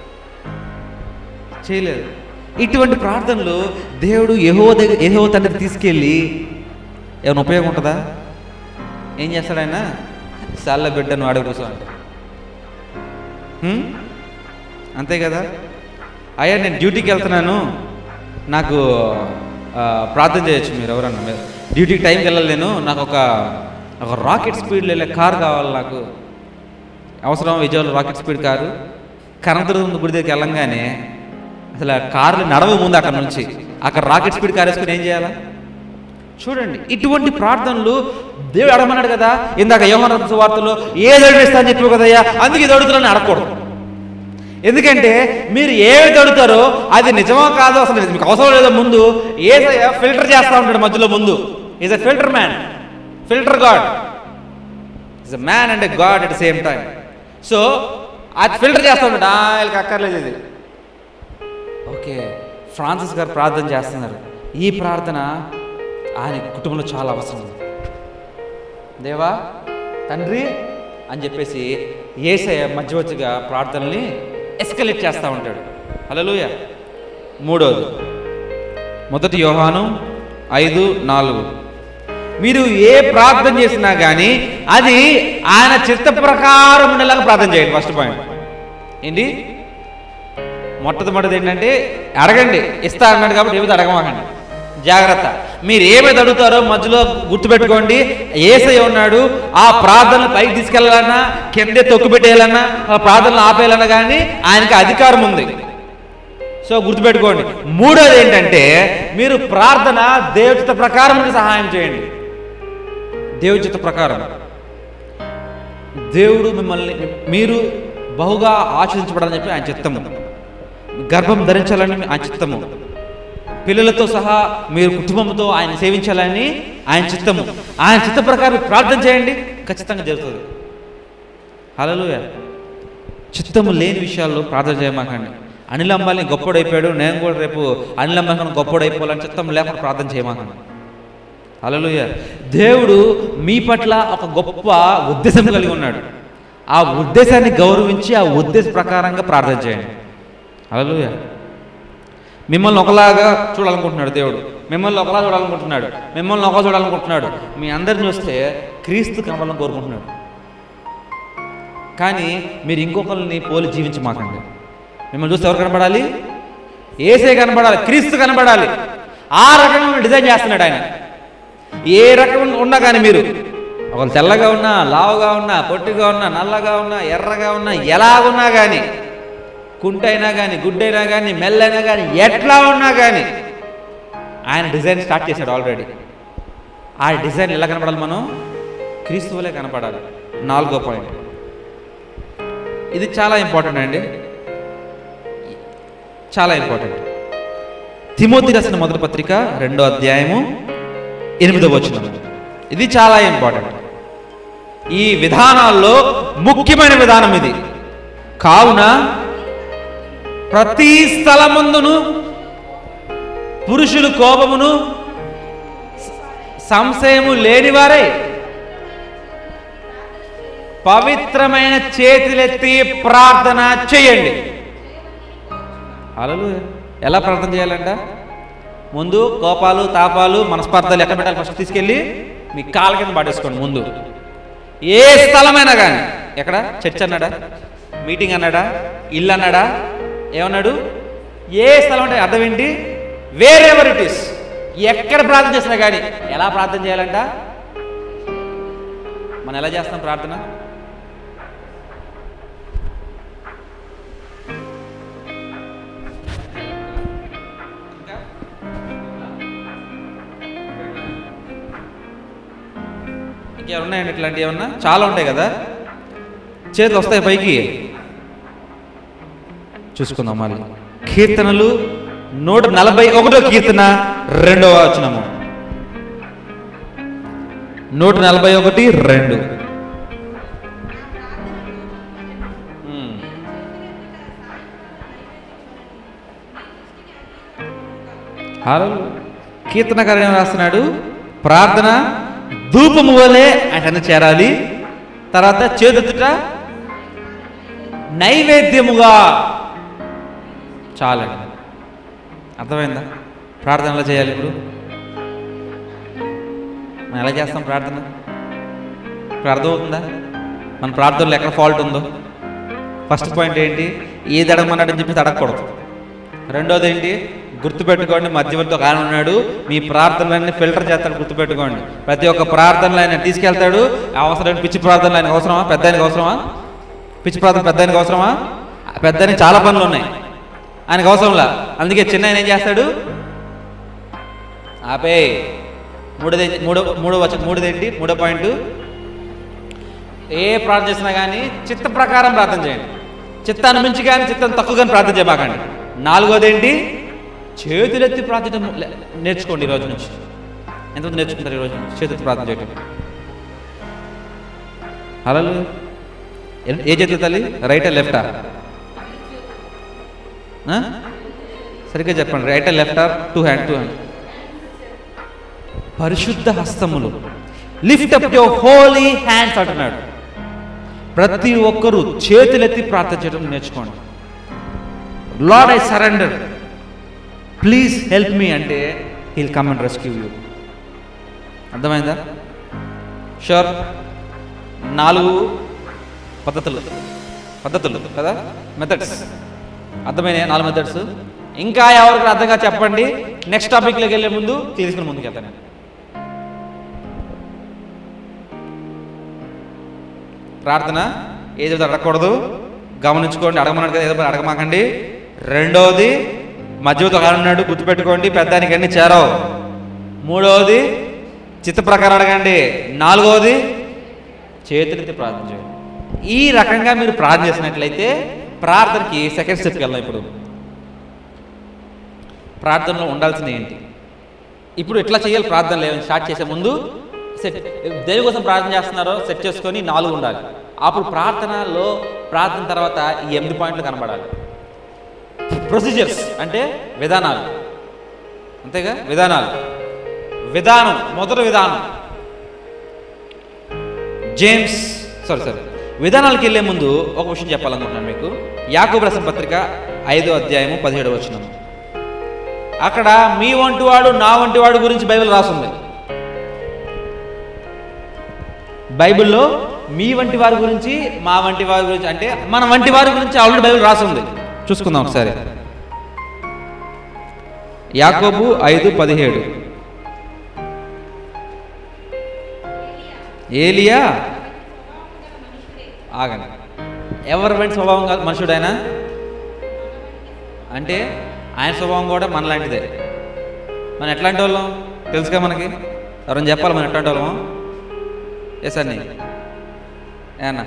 చేయలేదు ఇటువంటి ప్రార్థనలు దేవుడు యహో దగ్గర యహో తండ్రి తీసుకెళ్ళి ఏమైనా ఉపయోగం ఉంటుందా ఏం చేస్తాడు ఆయన సాల్ల బిడ్డను వాడే కోసం అంటే హ్మ్? అంతే కదా అయ్యా నేను డ్యూటీకి వెళ్తున్నాను నాకు ఆ, ప్రార్థన చేయొచ్చు మీరు ఎవరన్నా మీరు డ్యూటీకి టైంకి వెళ్ళాలి నేను నాకు ఒక ఒక రాకెట్ స్పీడ్లో వెళ్ళే కారు కావాలి నాకు అవసరం Vijayawada rocket speed car Kanakadurgam గుడి దగ్గరికి వెళ్ళంగానే అసలు ఆ కార్లు నడవ ముందు అక్కడ నుంచి అక్కడ రాకెట్ స్పీడ్ కార్ వేసుకుని ఏం చేయాలా చూడండి ఇటువంటి ప్రార్థనలు దేవుడు అడగమన్నాడు కదా ఇందాక యోహన వార్తలో ఏది అడిగిస్తా అని చెప్పావు కదయ్యా అందుకే ఇది అడుగుతున్నాను అడగకూడదు ఎందుకంటే మీరు ఏది అడుగుతారో అది నిజమో కాదో అసలు మీకు అవసరం లేదో ముందు ఏదయ్యా ఫిల్టర్ చేస్తూ ఉంటాడు మధ్యలో ముందు is a filter man filter god is a man and a god at the same time so అది ఫిల్టర్ చేస్తూ ఉంటాడు "ఆ, వీళ్ళకి అక్కర్లేదు ఇది ఓకే ఫ్రాన్సిస్ గారు ప్రార్థన చేస్తున్నారు ఈ ప్రార్థన ఆయన కుటుంబంలో చాలా అవసరం దేవా తండ్రి అని చెప్పేసి ఏసయ మధ్యవర్తిగా ప్రార్థనల్ని ఎస్కలేట్ చేస్తూ ఉంటాడు హల్లెలూయా మూడోది మొదటి యోహాను ఐదు నాలుగు మీరు ఏ ప్రార్థన చేసినా కానీ అది ఆయన చిత్త ప్రకారం ఉండేలాగా ప్రార్థన చేయండి ఫస్ట్ పాయింట్ ఏంటి మొట్టమొదటిది ఏంటంటే అడగండి ఇస్తా అన్నాడు కాబట్టి ఏమిటి అడగమాకండి జాగ్రత్త మీరు ఏమైతే అడుగుతారో మధ్యలో గుర్తుపెట్టుకోండి ఏసై ఉన్నాడు ఆ ప్రార్థనలు పైకి తీసుకెళ్లాలన్నా కిందే తొక్కు పెట్టేయాలన్నా ఆ ప్రార్థనలు ఆపేయాలన్నా కానీ ఆయనకి అధికారం ఉంది సో గుర్తుపెట్టుకోండి మూడోది ఏంటంటే మీరు ప్రార్థన దేవుచిత ప్రకారం మీకు సహాయం చేయండి దేవుచిత ప్రకారం దేవుడు మిమ్మల్ని మీరు బహుగా ఆచరించబడాలని చెప్పి ఆయన చిత్తము గర్భం ధరించాలని ఆయన చిత్తము పిల్లలతో సహా మీరు కుటుంబంతో ఆయన సేవించాలని ఆయన చిత్తము ఆయన చిత్త ప్రకారం ప్రార్థన చేయండి ఖచ్చితంగా జరుగుతుంది హల్లెలూయా చిత్తము లేని విషయాల్లో ప్రార్థన చేయమాకండి అనిల్ అంబానీ గొప్పడైపోయాడు నేను కూడా రేపు అనిల్ అంబానీ గొప్పడైపోవాలని చిత్తం లేకుండా ప్రార్థన చేయమాకండి హల్లెలూయ దేవుడు మీ పట్ల ఒక గొప్ప ఉద్దేశం కలిగి ఉన్నాడు ఆ ఉద్దేశాన్ని గౌరవించి ఆ ఉద్దేశ ప్రకారంగా ప్రార్థన చేయండి హల్లెలూయ మిమ్మల్ని ఒకలాగా చూడాలనుకుంటున్నాడు దేవుడు మిమ్మల్ని ఒకలా చూడాలనుకుంటున్నాడు మిమ్మల్ని ఒకలా చూడాలనుకుంటున్నాడు మీ అందరిని చూస్తే క్రీస్తు కనవాలని కోరుకుంటున్నాడు కానీ మీరు ఇంకొకరిని పోలి జీవించమాకండి మిమ్మల్ని చూస్తే ఎవరు కనపడాలి ఏసే కనబడాలి క్రీస్తు కనబడాలి ఆ రకంగా డిజైన్ చేస్తున్నాడు ఆయన ఏ రకం ఉన్నా కానీ మీరు ఒకళ్ళు తెల్లగా ఉన్నా లావుగా ఉన్నా పొట్టిగా ఉన్నా నల్లగా ఉన్నా ఎర్రగా ఉన్నా ఎలాగున్నా కానీ కుంటైనా కానీ గుడ్డైనా కానీ మెల్లైనా కానీ ఎట్లా ఉన్నా కానీ ఆయన డిజైన్ స్టార్ట్ చేశాడు ఆల్రెడీ ఆ డిజైన్ ఎలా కనపడాలి మనం క్రీస్తువులే కనపడాలి నాలుగో పాయింట్ ఇది చాలా ఇంపార్టెంట్ అండి చాలా ఇంపార్టెంట్ తిమోతి రాసిన మొదటి పత్రిక రెండో అధ్యాయము ఎనిమిదో వచనం ఇది చాలా ఇంపార్టెంట్ ఈ విధానాల్లో ముఖ్యమైన విధానం ఇది కావున ప్రతి స్థలమందును పురుషులు కోపమును సంశయము లేనివారై పవిత్రమైన చేతులెత్తి ప్రార్థన చేయండి అలలు ఎలా ప్రార్థన చేయాలంట ముందు కోపాలు తాపాలు మనస్పర్ధలు ఎక్కడ పెట్టాలి ఫస్ట్ తీసుకెళ్ళి మీ కాళ్ళ కింద పాడేసుకోండి ముందు ఏ స్థలమైనా కానీ ఎక్కడ చర్చ్ అన్నాడా మీటింగ్ అన్నాడా ఇల్లు అన్నాడా ఏమన్నాడు ఏ స్థలం అంటే అర్థం ఏంటి వేరెవర్ ఇట్ ఈస్ ఎక్కడ ప్రార్థన చేసినా కానీ ఎలా ప్రార్థన చేయాలంట మనం ఎలా చేస్తాం ప్రార్థన ఇంకేమైనా ఉన్నాయండి ఇట్లాంటివి ఏమన్నా చాలా ఉంటాయి కదా చేతులు వస్తాయి పైకి చూసుకుందాం మళ్ళీ కీర్తనలు నూట నలభై ఒకటో కీర్తన రెండవ వచనము నూట నలభై ఒకటి రెండు ఉమ్. హలో కీర్తనకారు ఏం రాస్తున్నాడు ప్రార్థన ధూపము వలె అటన చేరాలి తర్వాత చేతుట నైవేద్యముగా చాలండి అర్థమైందా ప్రార్థన ఎలా చేయాలి ఇప్పుడు మనం ఎలా చేస్తాం ప్రార్థన ఇప్పుడు అర్థమవుతుందా మన ప్రార్థనలో ఎక్కడ ఫాల్ట్ ఉందో ఫస్ట్ పాయింట్ ఏంటి ఏది అడగమన్నాడని చెప్పి అడగకూడదు రెండోది ఏంటి గుర్తుపెట్టుకోండి మధ్యవర్తి ఒక ఆయన ఉన్నాడు మీ ప్రార్థనలన్నీ ఫిల్టర్ చేస్తాడు గుర్తుపెట్టుకోండి ప్రతి ఒక్క ప్రార్థనలు ఆయన తీసుకెళ్తాడు అవసరం పిచ్చి ప్రార్థనలు ఆయనకు అవసరమా పెద్ద ఆయనకు అవసరమా పిచ్చి ప్రార్థన పెద్ద ఆయనకు అవసరమా పెద్ద ఆయనకి చాలా పనులు ఉన్నాయి ఆయనకు అవసరంలా అందుకే చిన్న ఆయన ఏం చేస్తాడు ఆపే మూడోది మూడో మూడో వచ్చ మూడోదేంటి మూడో పాయింట్ ఏ ప్రార్థన చేసినా కానీ చిత్త ప్రకారం ప్రార్థన చేయండి చిత్తాన్ని మించి కానీ చిత్తం తక్కువ కానీ ప్రార్థన చేయమాకండి నాలుగోది ఏంటి చేతులెత్తి ప్రార్థన నేర్చుకోండి ఈ రోజు నుంచి ఎంతమంది నేర్చుకుంటారు ఈ రోజు నుంచి చేతులెత్తి ప్రార్థన చేయటం హలో ఏ చేతులు తల్లి రైటా లెఫ్టా సరిగ్గా చెప్పండి right left or two hand two hand పరిశుద్ధ హస్తములు lift up your holy hands అంటున్నాడు ప్రతి ఒక్కరూ చేతులెత్తి ప్రార్థన చేయడం నేర్చుకోండి lord I surrender please help me అంటే heal come and rescue you అర్థమైందా షూర్ నాలుగు పద్ధతులు పద్ధతులు కదా మెథడ్స్ అర్థమైనాయి నాలుగు మెథడ్స్ ఇంకా ఎవరికి అర్థంగా చెప్పండి నెక్స్ట్ టాపిక్లోకి వెళ్ళే ముందు తీసుకుని ముందుకు వెళ్తాను నేను. ప్రార్థన ఏది అడగకూడదు గమనించుకోండి అడగమన్నాడు కదా ఏదో ఒకటి అడగమాకండి రెండవది మధ్యతో ఉన్నాడు గుర్తుపెట్టుకోండి పెద్దానికి అన్ని చేరవు మూడవది చిత్త ప్రకారం అడగండి నాలుగవది చేతులెత్తి ప్రార్థన చేయండి ఈ రకంగా మీరు ప్రార్థన చేసినట్లయితే ప్రార్థనకి సెకండ్ స్టెప్కి వెళ్దాం ఇప్పుడు ప్రార్థనలో ఉండాల్సింది ఏంటి ఇప్పుడు ఎట్లా చేయాలి ప్రార్థనలు ఏమైనా స్టార్ట్ చేసే ముందు సెట్ దేని కోసం ప్రార్థన చేస్తున్నారో సెట్ చేసుకొని నాలుగు ఉండాలి అప్పుడు ప్రార్థనలో ప్రార్థన తర్వాత ఈ ఎనిమిది పాయింట్లు కనబడాలి ప్రొసీజర్స్ అంటే విధానాలు అంతేగా విధానాలు విధానం మొదటి విధానం జేమ్స్ సారీ సారీ విధానాలకు వెళ్ళే ముందు ఒక విషయం చెప్పాలనుకుంటున్నాను మీకు యాకోబు రసం పత్రిక ఐదో అధ్యాయము పదిహేడు వచనం అక్కడ మీ వంటి వాడు నా వంటి వాడు గురించి బైబిల్ రాస్తుంది బైబిల్లో మీ వంటి వారి గురించి మా వంటి వారి గురించి అంటే మన వంటి వారి గురించి ఆల్రెడీ బైబిల్ రాసింది చూసుకుందాం ఒకసారి యాకోబు ఐదు పదిహేడు ఏలియా ఆగండి ఎవరి వంటి స్వభావం కాదు మనుషుడు ఆయన అంటే ఆయన స్వభావం కూడా మనలాంటిదే మనం ఎట్లాంటి వాళ్ళం తెలుసుగా మనకి ఎవరైనా చెప్పాలి మనం ఎట్లాంటి వాళ్ళము ఎస్ అన్ని ఏమన్నా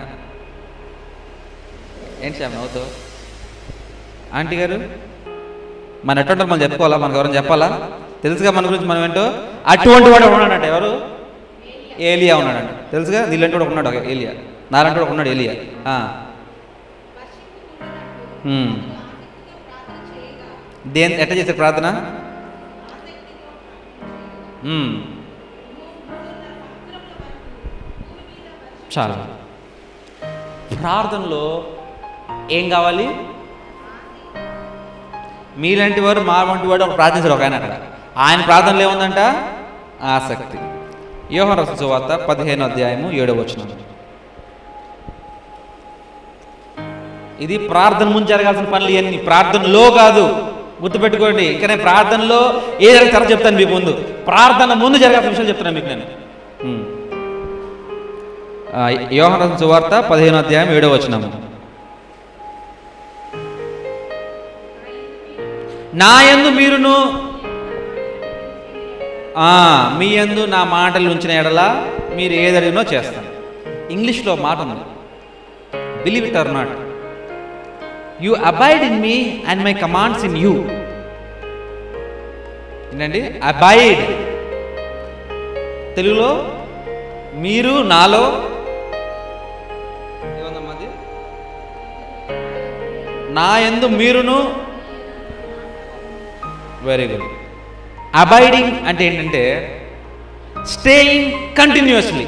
ఏంటి శ్యామ్ నవ్వుతావు ఆంటీ గారు మన ఎటువంటి వాళ్ళు మనం చెప్పుకోవాలా మనకు ఎవరైనా చెప్పాలా తెలుసుగా మన గురించి మనం ఏంటో అటువంటి వాడు ఉన్నాడంట ఎవరు ఏలియా ఉన్నాడంట తెలుసుగా నీళ్ళంటే కూడా ఉన్నాడు ఒక ఏలియా నాలంటే కూడా ఉన్నాడు ఏలియా ఆ. హ్మ్. దేని ఎట్లా చేశారు ప్రార్థన హ్మ్. చాలా ప్రార్థనలో ఏం కావాలి మీలాంటి వారు మా వంటి వాడు ఒక ప్రార్థించారు ఒక ఆయన అక్కడ ఆయన ప్రార్థనలో ఏముందంట ఆసక్తి యోహన రస సువార్త పదిహేను అధ్యాయము ఏడవ వచనం ఇది ప్రార్థన ముందు జరగాల్సిన పనులు ఇవన్నీ ప్రార్థనలో కాదు గుర్తుపెట్టుకోండి ఇంకా నేను ప్రార్థనలో ఏ జరుగుతారో చెప్తాను మీకు ముందు ప్రార్థన ముందు జరగాల్సిన విషయాలు చెప్తున్నాను మీకు నేను ఉమ్. ఆ, యోహన రస సువార్త పదిహేను అధ్యాయం ఏడవ వచనము నా యందు మీరును ఆ, మీ యందు నా మాటలు ఉంచిన ఎడల మీరు ఏదడిగినో చేస్తాను ఇంగ్లీష్లో మాట ఉంది believe it or not you abide in me and my commands in you ఏంటండి అబైడ్ తెలుగులో మీరు నాలో ఏముందమ్మా అది? నా యందు మీరును వెరీ గుడ్ అబైడింగ్ అంటే ఏంటంటే స్టేయింగ్ కంటిన్యూస్లీ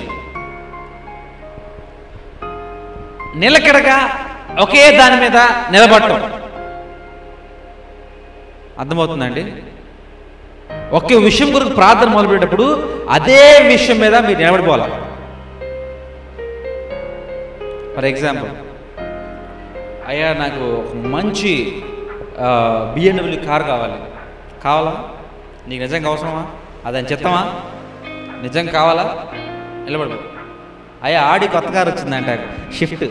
నిలకడగా ఒకే దాని మీద నిలబడటం అర్థమవుతుందండి ఒకే విషయం గురించి ప్రార్థన మొదలుపెట్టేటప్పుడు అదే విషయం మీద మీరు నిలబడిపోవాలి ఫర్ ఎగ్జాంపుల్ అయ్యా నాకు ఒక మంచి బిఎన్డబ్ల్యూ కార్ కావాలి కావాలా నీకు నిజంగా అవసరమా అదని చెత్తమా నిజం కావాలా నిలబడు అయ్యా ఆడి కొత్త కారు వచ్చిందంట షిఫ్ట్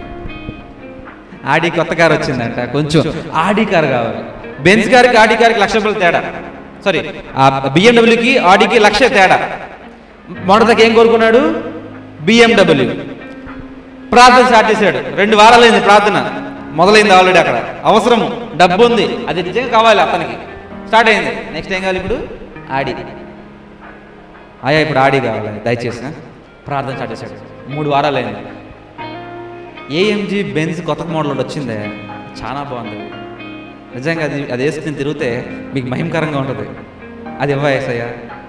ఆడి కొత్త కారు వచ్చిందంట కొంచెం ఆడి కారు కావాలి బెంజ్ కారుకి ఆడి కారుకి లక్ష రూపాయలు తేడా సారీ ఆ బిఎండబ్ల్యూకి ఆడికి లక్ష తేడా మొదటికి ఏం కోరుకున్నాడు బిఎండబ్ల్యూ ప్రార్థన స్టార్ట్ చేశాడు రెండు వారాలైంది ప్రార్థన మొదలైంది ఆల్రెడీ అక్కడ అవసరము డబ్బు ఉంది అది నిజంగా కావాలి అతనికి స్టార్ట్ అయింది నెక్స్ట్ ఏం కావాలి ఇప్పుడు ఆడి అయ్యా ఇప్పుడు ఆడి కావాలి దయచేసి ఆ? ప్రార్థన స్టార్ట్ చేశాడు మూడు వారాలైంది ఏఎంజీ బెంజ్ కొత్త మోడల్ ఒకటి వచ్చిందే చాలా బాగుంది నిజంగా అది అది వేసుకుని తిరిగితే మీకు మహిమకరంగా ఉంటుంది అది ఇవ్వ ఏసయ్యా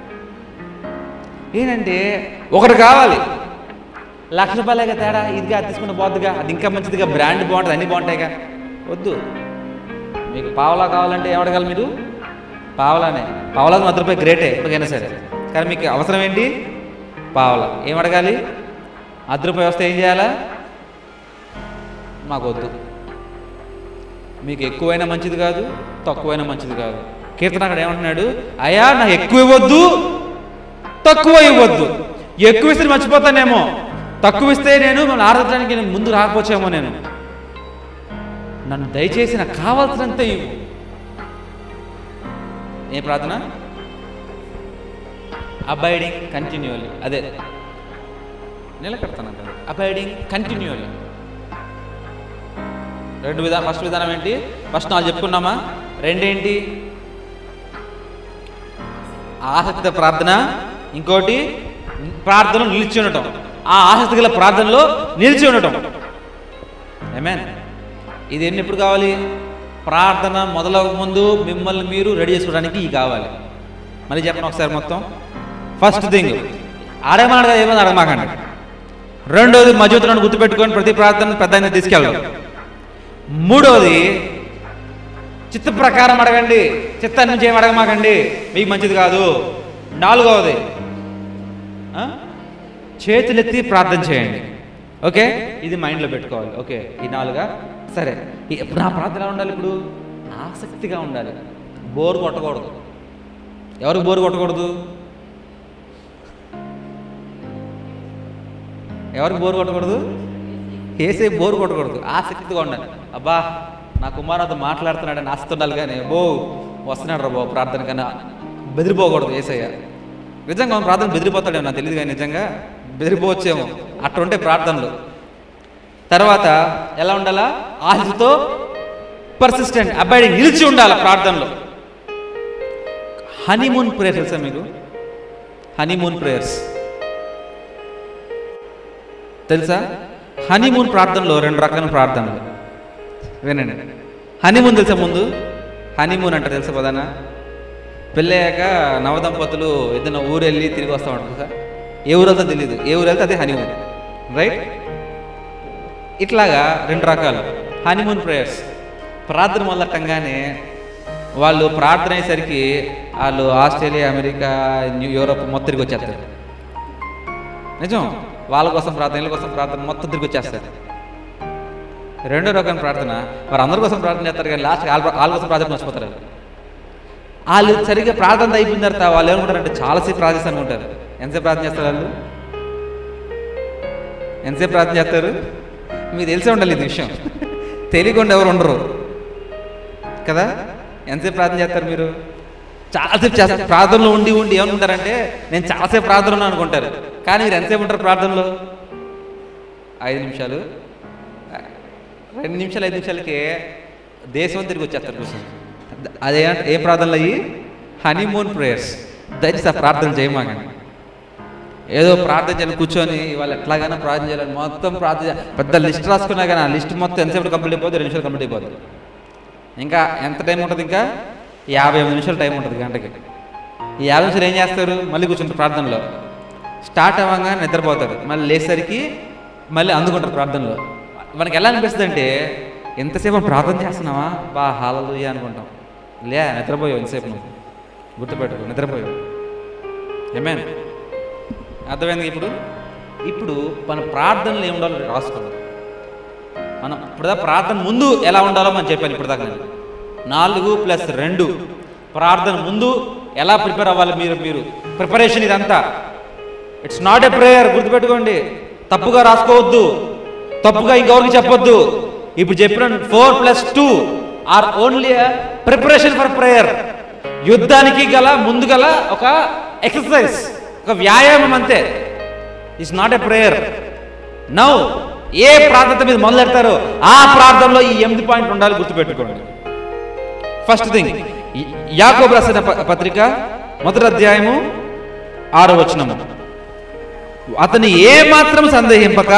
ఏంటంటే ఒకటి కావాలి లక్ష రూపాయలేగా తేడా ఇదిగా అది తీసుకుంటే పోద్దుగా అది ఇంకా మంచిదిగా బ్రాండ్ బాగుంటుంది అన్నీ బాగుంటాయిగా వద్దు మీకు పావలా కావాలంటే ఏమడగాలి మీరు పావలానే పావలా వంద రూపాయలు గ్రేటే ఎప్పటికైనా సరే కానీ మీకు అవసరం ఏంటి పావలా ఏం అడగాలి అర్ధ రూపాయి వస్తే ఏం చేయాలా మాకు వద్దు మీకు ఎక్కువైనా మంచిది కాదు తక్కువైనా మంచిది కాదు కీర్తన అక్కడ ఏమంటున్నాడు అయ్యా నాకు ఎక్కువ ఇవ్వద్దు తక్కువ ఇవ్వద్దు ఎక్కువ ఇస్తే మర్చిపోతానేమో తక్కువ ఇస్తే నేను మన ఆరాధనకి నేను ముందు రాకపోవచ్చేమో నేను నన్ను దయచేసి నాకు కావాల్సినంత ఇవ్వు ఏ ప్రార్థన అబైడింగ్ కంటిన్యూలీ అదే నిలకడతాను కదా అబైడింగ్ కంటిన్యూలీ రెండు విధానం ఫస్ట్ విధానం ఏంటి ఫస్ట్ నాలుగు చెప్పుకున్నామా రెండేంటి ఆసక్తి ప్రార్థన ఇంకోటి ప్రార్థనలో నిలిచి ఉండటం ఆ ఆసక్తి గల ప్రార్థనలో నిలిచి ఉండటం ఏమేన్ ఇది ఎన్ని ఎప్పుడు కావాలి ప్రార్థన మొదలవ ముందు మిమ్మల్ని మీరు రెడీ చేసుకోవడానికి ఇవి కావాలి మళ్ళీ చెప్పండి ఒకసారి మొత్తం ఫస్ట్ థింగ్ అడగమాడగా ఏమని అడగమాకండి రెండోది మధ్యతలను గుర్తుపెట్టుకొని ప్రతి ప్రార్థన పెద్ద ఆయన తీసుకెళ్ళడం మూడోది చిత్త ప్రకారం అడగండి చిత్తాన్ని నుంచి ఏం అడగమాకండి మీకు మంచిది కాదు నాలుగవది ఆ? చేతులెత్తి ప్రార్థన చేయండి ఓకే ఇది మైండ్లో పెట్టుకోవాలి ఓకే ఈ నాలుగా సరే ఈ- నా ప్రార్థన ఎలా ఉండాలి ఇప్పుడు ఆసక్తిగా ఉండాలి బోర్ కొట్టకూడదు ఎవరికి బోరు కొట్టకూడదు ఎవరికి బోరు కొట్టకూడదు ఏసే బోరు కొట్టకూడదు ఆసక్తిగా ఉండాలి అబ్బా నా కుమారుడు మాట్లాడుతున్నాడని ఆస్తుండాలి కానీ బో వస్తున్నాడు రా బాబు ప్రార్థన కన్నా బెదిరిపోకూడదు ఏసయ్య నిజంగా అవును, ప్రార్థన బెదిరిపోతాడేమో నాకు తెలియదు కానీ నిజంగా బెదిరిపోవచ్చేమో అట్లుంటే ప్రార్థనలు తర్వాత ఎలా ఉండాలా ఆశతో పర్సిస్టెంట్ అబ్బాయిడింగ్ నిలిచి ఉండాలి ప్రార్థనలో హనీమూన్ ప్రేయర్ తెలుసా మీకు హనీమూన్ ప్రేయర్స్ తెలుసా హనీమూన్ ప్రార్థనలో రెండు రకాల ప్రార్థనలు వినండి హనీమూన్ తెలుసా ముందు హనీమూన్ అంటే తెలుసా పదానా పెళ్ళయ్యాక నవదంపతులు ఏదైనా ఊరు వెళ్ళి తిరిగి వస్తూ ఉంటారు సార్ ఏ ఊరు వెళ్తా తెలియదు ఏ ఊరు వెళ్తే అదే హనీమూన్ రైట్ ఇట్లాగా రెండు రకాలు హనీమూన్ ప్రేయర్స్ ప్రార్థన మొదలట్టంగానే వాళ్ళు ప్రార్థన అయ్యేసరికి వాళ్ళు ఆస్ట్రేలియా అమెరికా న్యూ యూరోప్ మొత్తం తిరిగి వచ్చేస్తారు నిజం వాళ్ళ కోసం ప్రార్థన వీళ్ళ కోసం ప్రార్థన మొత్తం తిరిగి వచ్చేస్తారు రెండో రకం ప్రార్థన వారు అందరి కోసం ప్రార్థన చేస్తారు కానీ లాస్ట్ వాళ్ళ వాళ్ళ కోసం ప్రార్థన మర్చిపోతారు వాళ్ళు సరిగ్గా ప్రార్థన అయిపోయిన తర్వాత వాళ్ళు ఏమనుకుంటారంటే చాలాసేపు ప్రార్థిస్తాను అనుకుంటారు ఎంతసేపు ప్రార్థన చేస్తారు వాళ్ళు ఎంతసేపు ప్రార్థన చేస్తారు మీకు తెలిసే ఉండాలి ఇది విషయం తెలియకుండా ఎవరు ఉండరు కదా ఎంతసేపు ప్రార్థన చేస్తారు మీరు చాలాసేపు చేస్తారు ప్రార్థనలో ఉండి ఉండి ఏమనుకుంటారంటే నేను చాలాసేపు ప్రార్థన ఉన్నాను అనుకుంటారు కానీ మీరు ఎంతసేపు ఉంటారు ప్రార్థనలో ఐదు నిమిషాలు రెండు నిమిషాలు ఐదు నిమిషాలకే దేశం తిరిగి వచ్చేస్తారు కోసం అదే ఏ ప్రార్థనలు అయ్యి హనీమూన్ ప్రేయర్స్ దయచేసి ఆ ప్రార్థన చేయమాకండి ఏదో ప్రార్థన చేయాలని కూర్చొని వాళ్ళు ఎట్లాగైనా ప్రార్థన చేయాలని మొత్తం ప్రార్థన చేయాలి. పెద్ద లిస్ట్ రాసుకున్నా కానీ ఆ లిస్ట్ మొత్తం ఎంతసేపు కంప్లీట్ అయిపోతుంది రెండు నిమిషాలు కంప్లీట్ అయిపోతుంది ఇంకా ఎంత టైం ఉంటుంది ఇంకా యాభై ఎనిమిది నిమిషాలు టైం ఉంటుంది గంటకి ఈ యాభై నిమిషాలు ఏం చేస్తారు మళ్ళీ కూర్చుంటారు ప్రార్థనలో స్టార్ట్ అవ్వగా నిద్రపోతారు మళ్ళీ లేసరికి మళ్ళీ అందుకుంటారు ప్రార్థనలో మనకి ఎలా అనిపిస్తుంది అంటే ఎంతసేపు మనం ప్రార్థన చేస్తున్నావా బా హాలలు అనుకుంటాం లే నిద్రపోయావు ఎంతసేపు నువ్వు గుర్తుపెట్టుకో నిద్రపోయావు ఏమేన్ అర్థమైంది ఇప్పుడు ఇప్పుడు మన ప్రార్థనలు ఏమి ఉండాలో రాసుకుందాం మనం ఇప్పుడు ప్రార్థన ముందు ఎలా ఉండాలో మనం చెప్పాను ఇప్పుడు దాకా నేను నాలుగు ప్లస్ రెండు ప్రార్థన ముందు ఎలా ప్రిపేర్ అవ్వాలి మీరు మీరు ప్రిపరేషన్ ఇదంతా ఇట్స్ నాట్ ఎ ప్రేయర్ గుర్తుపెట్టుకోండి తప్పుగా రాసుకోవద్దు తప్పుగా ఇంకెవరికి చెప్పొద్దు ఇప్పుడు చెప్పిన four plus two or only preparation for prayer యుద్ధానికి గల ముందు గల ఒక ఎక్సర్సైజ్ ఒక వ్యాయామం అంతే it's not a prayer now ఏ ప్రార్థన మీద మొదలెడతారో ఆ ప్రార్థనలో ఈ ఎనిమిది పాయింట్లు ఉండాలి గుర్తుపెట్టుకోండి ఫస్ట్ థింగ్ యాకోబు రాసిన ప- పత్రిక మొదటి అధ్యాయము ఆరో వచనము అతని ఏ మాత్రం సందేహింపక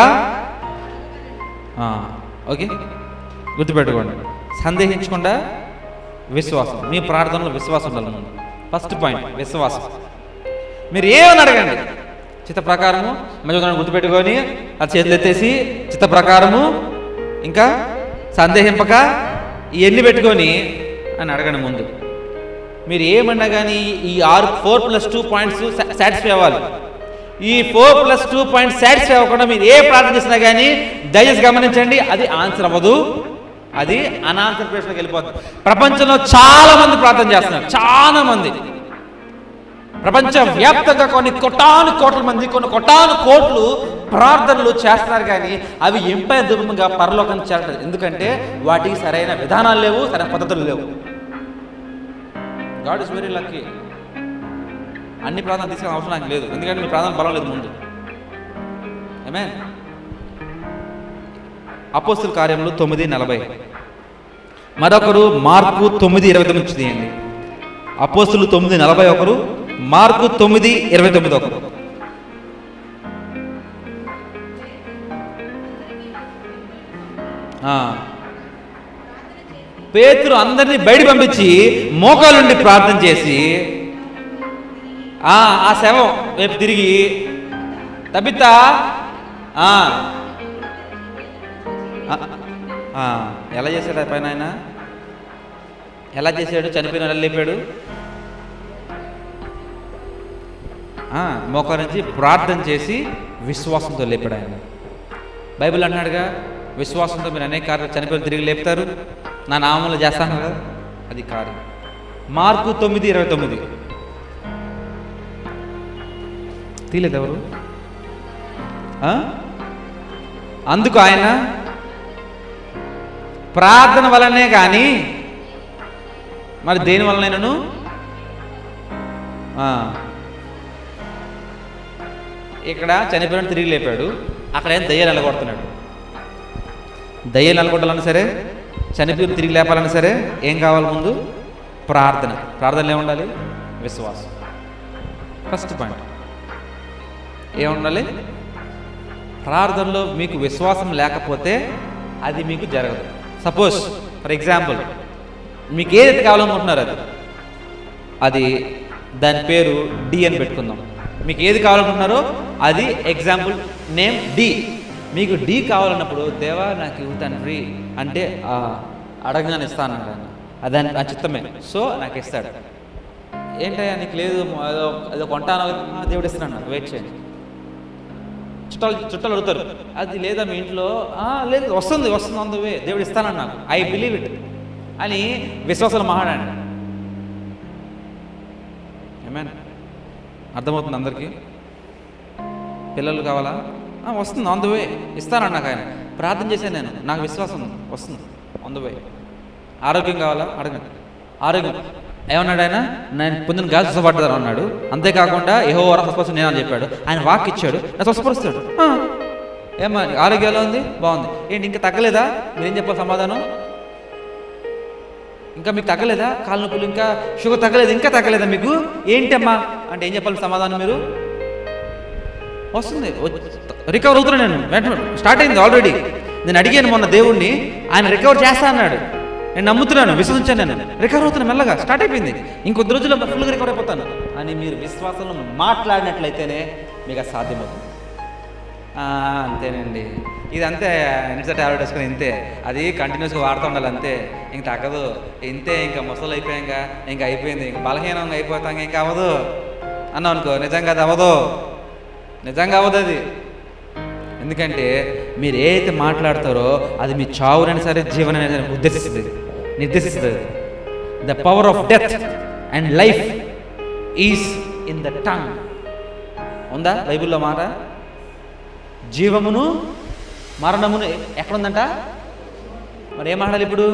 ఆ, ఓకే గుర్తుపెట్టుకోండి సందేహించకుండా విశ్వాసం మీ ప్రార్థనలో విశ్వాసం ఉండాలి ముందు ఫస్ట్ పాయింట్ విశ్వాసం మీరు ఏమని అడగండి చిత్త ప్రకారము మధ్య గుర్తుపెట్టుకొని ఆ చేతులు ఎత్తేసి చిత్త ప్రకారము ఇంకా సందేహింపక ఇవన్నీ పెట్టుకొని అని అడగండి ముందు మీరు ఏమన్నా కానీ ఈ ఆరు four plus two points satisfy అవ్వాలి ఈ four plus two points satisfy అవ్వకుండా మీరు ఏ ప్రార్థన చేసినా కానీ దయచేసి గమనించండి అది ఆన్సర్ అవ్వదు అది అనాన్సర్ ప్రశ్నకి వెళ్ళిపోతుంది ప్రపంచంలో చాలా మంది ప్రార్థన చేస్తున్నారు చాలా మంది ప్రపంచ వ్యాప్తంగా కొన్ని కొట్టాను కోట్ల మంది కొన్ని కొట్టాను కోట్లు ప్రార్థనలు చేస్తున్నారు కానీ అవి ఎంపై దుర్మంగా పరలోకం చేరలేదు ఎందుకంటే వాటికి సరైన విధానాలు లేవు సరైన పద్ధతులు లేవు గాడ్ ఇస్ వెరీ లక్కీ అన్ని ప్రార్థన తీసుకునే అవసరం నాకు లేదు ఎందుకంటే మీ ప్రార్థన బలం లేదు ముందు ఏమే అపోస్తుల కార్యంలో తొమ్మిది నలభై మరొకరు మార్కు తొమ్మిది ఇరవై తొమ్మిది తీయండి అపోస్తులు తొమ్మిది నలభై ఒకరు మార్కు తొమ్మిది ఇరవై తొమ్మిది ఒకరు ఆ. పేతురు అందరినీ బయట పంపించి మోకాలుండి ప్రార్థన చేసి ఆ ఆ శవం రేపు తిరిగి తబిత ఆ. ఆ, ఆ, ఎలా చేశాడు ఆ పైన ఆయన ఎలా చేశాడు చనిపోయిన ఎలా లేపాడు ఆ, మోకాలు నుంచి ప్రార్థన చేసి విశ్వాసంతో లేపాడు ఆయన బైబిల్ అన్నాడుగా విశ్వాసంతో మీరు అనేక కార్యాలు చనిపోయిన తిరిగి లేపుతారు నా నామంలో చేస్తాను కదా అది కాదు మార్కు తొమ్మిది ఇరవై తొమ్మిది తీయలేదు ఎవరు ఆ? అందుకు ఆయన ప్రార్థన వలనే కానీ మరి దేని వలనైనను ఆ. ఇక్కడ చనిపోయిన తిరిగి లేపాడు అక్కడ ఏం దయ్యాలు నిలగొడుతున్నాడు దయ్యాలు నిలగొట్టాలన్నా సరే చనిపోయిన తిరిగి లేపాలన్నా సరే ఏం కావాలి ముందు ప్రార్థన ప్రార్థనలో ఏముండాలి విశ్వాసం ఫస్ట్ పాయింట్ ఏముండాలి ప్రార్థనలో మీకు విశ్వాసం లేకపోతే అది మీకు జరగదు సపోజ్ ఫర్ ఎగ్జాంపుల్ మీకు ఏదైతే కావాలనుకుంటున్నారో అది అది దాని పేరు డి అని పెట్టుకుందాం మీకు ఏది కావాలనుకుంటున్నారో అది ఎగ్జాంపుల్ నేమ్ డి మీకు డి కావాలన్నప్పుడు దేవా నాకు ఇవ్వు తండ్రి అంటే ఆ, అడగగానే ఇస్తాను ఆయన అదని ఆ చిత్తమే సో నాకు ఇస్తాడు ఏంటయ్యా నీకు లేదు అదో అదో కొంటాను ఆ, దేవుడు ఇస్తున్నాడు నాకు వెయిట్ చేయండి చుట్టాలు చుట్టాలు అడుగుతారు అది లేదా మీ ఇంట్లో "ఆ, లేదు వస్తుంది వస్తుంది అందువే దేవుడు ఇస్తానని నాకు ఐ బిలీవ్ ఇట్ అని విశ్వాసాలు మహాడండి ఏమేన్ అర్థమవుతుంది అందరికీ పిల్లలు కావాలా "ఆ, వస్తుంది ఆన్ ద వే ఇస్తానని నాకు ఆయన ప్రార్థన చేశాను నేను నాకు విశ్వాసం ఉంది వస్తుంది ఆన్ ద వే ఆరోగ్యం కావాలా అడగండి ఆరోగ్యం ఏమన్నాడు ఆయన నేను పొందిన గాలి స్వస్థపడ్డాను అన్నాడు అంతేకాకుండా ఏహో వరం స్వస్థపరుచు నేను అని చెప్పాడు ఆయన వాక్ ఇచ్చాడు నా స్వస్థపరుస్తాడు "ఆ, ఏమ్మా ఆరోగ్యం ఎలా ఉంది బాగుంది ఏంటి ఇంకా తగ్గలేదా మీరేం చెప్పాలి సమాధానం ఇంకా మీకు తగ్గలేదా కాళ్ళ నొప్పులు ఇంకా షుగర్ తగ్గలేదు ఇంకా తగ్గలేదా మీకు ఏంటమ్మా అంటే ఏం చెప్పాలి సమాధానం మీరు వస్తుంది రికవర్ అవుతున్నా నేను వెంటనే స్టార్ట్ అయింది ఆల్రెడీ నేను అడిగాను మొన్న దేవుణ్ణి ఆయన రికవర్ చేస్తా అన్నాడు నేను నమ్ముతున్నాను విశ్వసించాను నేను రికవర్ అవుతున్నా మెల్లగా స్టార్ట్ అయిపోయింది ఇంకొద్ది రోజుల్లో ఫుల్గా రికవర్ అయిపోతాను అని మీరు విశ్వాసంలో మాట్లాడినట్లయితేనే మీకు అది సాధ్యమవుతుంది ఆ, అంతేనండి ఇది అంతే ఇన్సా టాబ్లెట్ వేసుకుని ఇంతే అది కంటిన్యూస్గా వాడుతూ ఉండాలి అంతే ఇంక తగ్గదు ఇంతే ఇంకా ముసలు అయిపోయాక ఇంకా అయిపోయింది ఇంక బలహీనంగా అయిపోతాం ఇంకా అవ్వదు అన్నావు అనుకో నిజంగా అది అవ్వదు నిజంగా అవ్వదు అది ఎందుకంటే మీరు ఏదైతే మాట్లాడతారో అది మీ చావునైనా సరే జీవనైనా సరే ఉద్దేశిస్తుంది నిర్దేశిస్తుంది the power of death and life is in the tongue ఉందా బైబిల్లో మాట జీవమును మరణమును ఎక్కడుందంట మరి ఏం మాట్లాడాలి ఇప్పుడు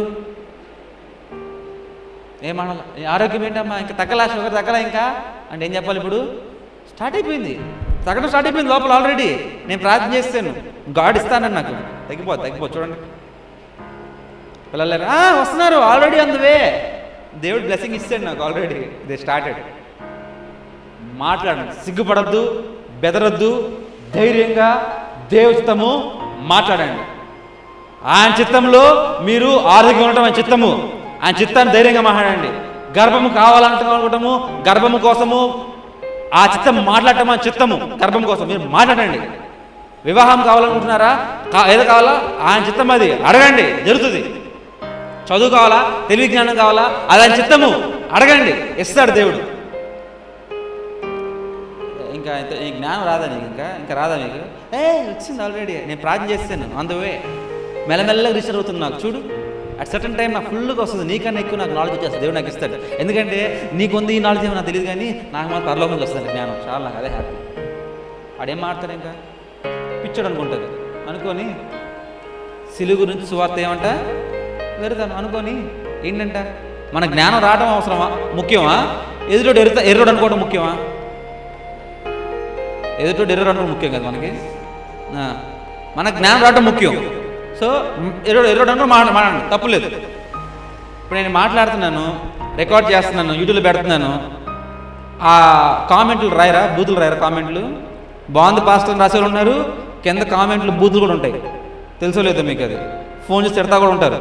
ఏం మాట్లాడాలి ఆరోగ్యం ఏంటమ్మా ఇంకా తగ్గలా షుగర్ తగ్గలా ఇంకా అంటే ఏం చెప్పాలి ఇప్పుడు స్టార్ట్ అయిపోయింది తగ్గడం స్టార్ట్ అయిపోయింది లోపల ఆల్రెడీ నేను ప్రార్థన చేస్తాను గాడ్ ఇస్తానని నాకు తగ్గిపో తగ్గిపో చూడండి పిల్లలు "ఆ, వస్తున్నారు ఆల్రెడీ అందువే దేవుడు బ్లెస్సింగ్ ఇస్తాడు నాకు ఆల్రెడీ దే స్టార్టెడ్ మాట్లాడండి సిగ్గుపడద్దు బెదరద్దు ధైర్యంగా దేవుచిత్తము మాట్లాడండి ఆయన చిత్తంలో మీరు ఆరోగ్యం ఉండటం ఆయన చిత్తము ఆయన చిత్తాన్ని ధైర్యంగా మాట్లాడండి గర్భము కావాలనుకోవటము గర్భము కోసము ఆ చిత్తం మాట్లాడటం ఆ చిత్తము గర్భం కోసం మీరు మాట్లాడండి వివాహం కావాలనుకుంటున్నారా కా- ఏదో కావాలా ఆయన చిత్తం అది అడగండి జరుగుతుంది చదువు కావాలా తెలివి జ్ఞానం కావాలా అది ఆయన చిత్తము అడగండి ఇస్తాడు దేవుడు ఇంకా ఇంత- ఈ జ్ఞానం రాదా నీకు ఇంకా ఇంకా రాదా మీకు ఏ వచ్చింది ఆల్రెడీ నేను ప్రార్థన చేస్తాను అందువే మెల్లమెల్లగా రీచర్ అవుతుంది నాకు చూడు అట్ సర్టన్ టైం నాకు ఫుల్గా వస్తుంది నీకన్నా ఎక్కువ నాకు నాలెడ్జ్ వచ్చేస్తుంది దేవుడు నాకు ఇస్తాడు ఎందుకంటే నీకుంది ఈ నాలెడ్జ్ ఏమో నాకు తెలియదు కానీ నాకు మాత్రం పరలోకం వస్తుంది జ్ఞానం చాలా నాకు అదే హ్యాపీ ఆడేం మాడతాడు ఇంకా పిచ్చాడు అనుకుంటుంది అనుకొని సిలుగు గురించి సువార్త ఏమంట వెరుతాను అనుకొని ఏంటంట మన జ్ఞానం రావడం అవసరమా ముఖ్యమా ఎదుటోడు ఎరుత ఎర్రోడు అనుకోవడం ముఖ్యమా ఎదుటోడు ఎర్రోడు అనుకోవడం ముఖ్యం కదా మనకి ఆ, మన జ్ఞానం రావడం ముఖ్యం సో ఎర్రోడు ఎర్రోడు అనుకో మాట మాట్లాడండి తప్పులేదు ఇప్పుడు నేను మాట్లాడుతున్నాను రికార్డ్ చేస్తున్నాను యూట్యూబ్లో పెడుతున్నాను ఆ కామెంట్లు రాయరా బూతులు రాయరా కామెంట్లు బాగుంది పాస్టర్ రాసే వాళ్ళు ఉన్నారు కింద కామెంట్లు బూతులు కూడా ఉంటాయి తెలుసో లేదో మీకు అది ఫోన్ చేసి తిడతా కూడా ఉంటారు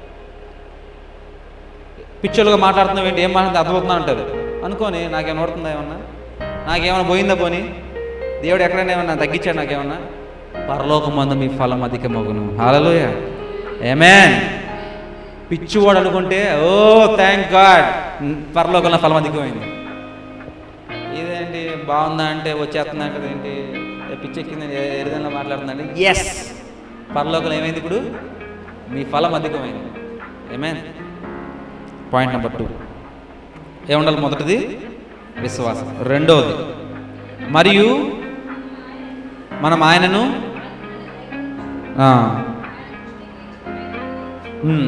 పిచ్చోలుగా మాట్లాడుతున్నావు ఏంటి ఏం మాట్లాడితే అర్థమవుతున్నా అంటారు అనుకోని నాకేమైనా నోడుతుందా ఏమన్నా నాకేమైనా పోయిందా పోని దేవుడు ఎక్కడైనా ఏమన్నా తగ్గించాడు నాకేమన్నా పరలోకమందు మీ ఫలం అధికమగును హాలలోయ ఏమేన్ పిచ్చివాడు అనుకుంటే ఓ థ్యాంక్ గాడ్ పరలోకంలో ఫలం అధికమైంది ఇదేంటి బాగుందా అంటే వచ్చేస్తుందా అంటే ఏంటి ఏ పిచ్చి ఎక్కిందని ఏ ఏ విధంగా మాట్లాడుతుందండి ఎస్ పరలోకంలో ఏమైంది ఇప్పుడు మీ ఫలం అధికమైంది ఏమేన్ పాయింట్ నెంబర్ టూ ఏముండాలి మొదటిది విశ్వాసం రెండవది మరియు మనం ఆయనను ఆ. ఉమ్.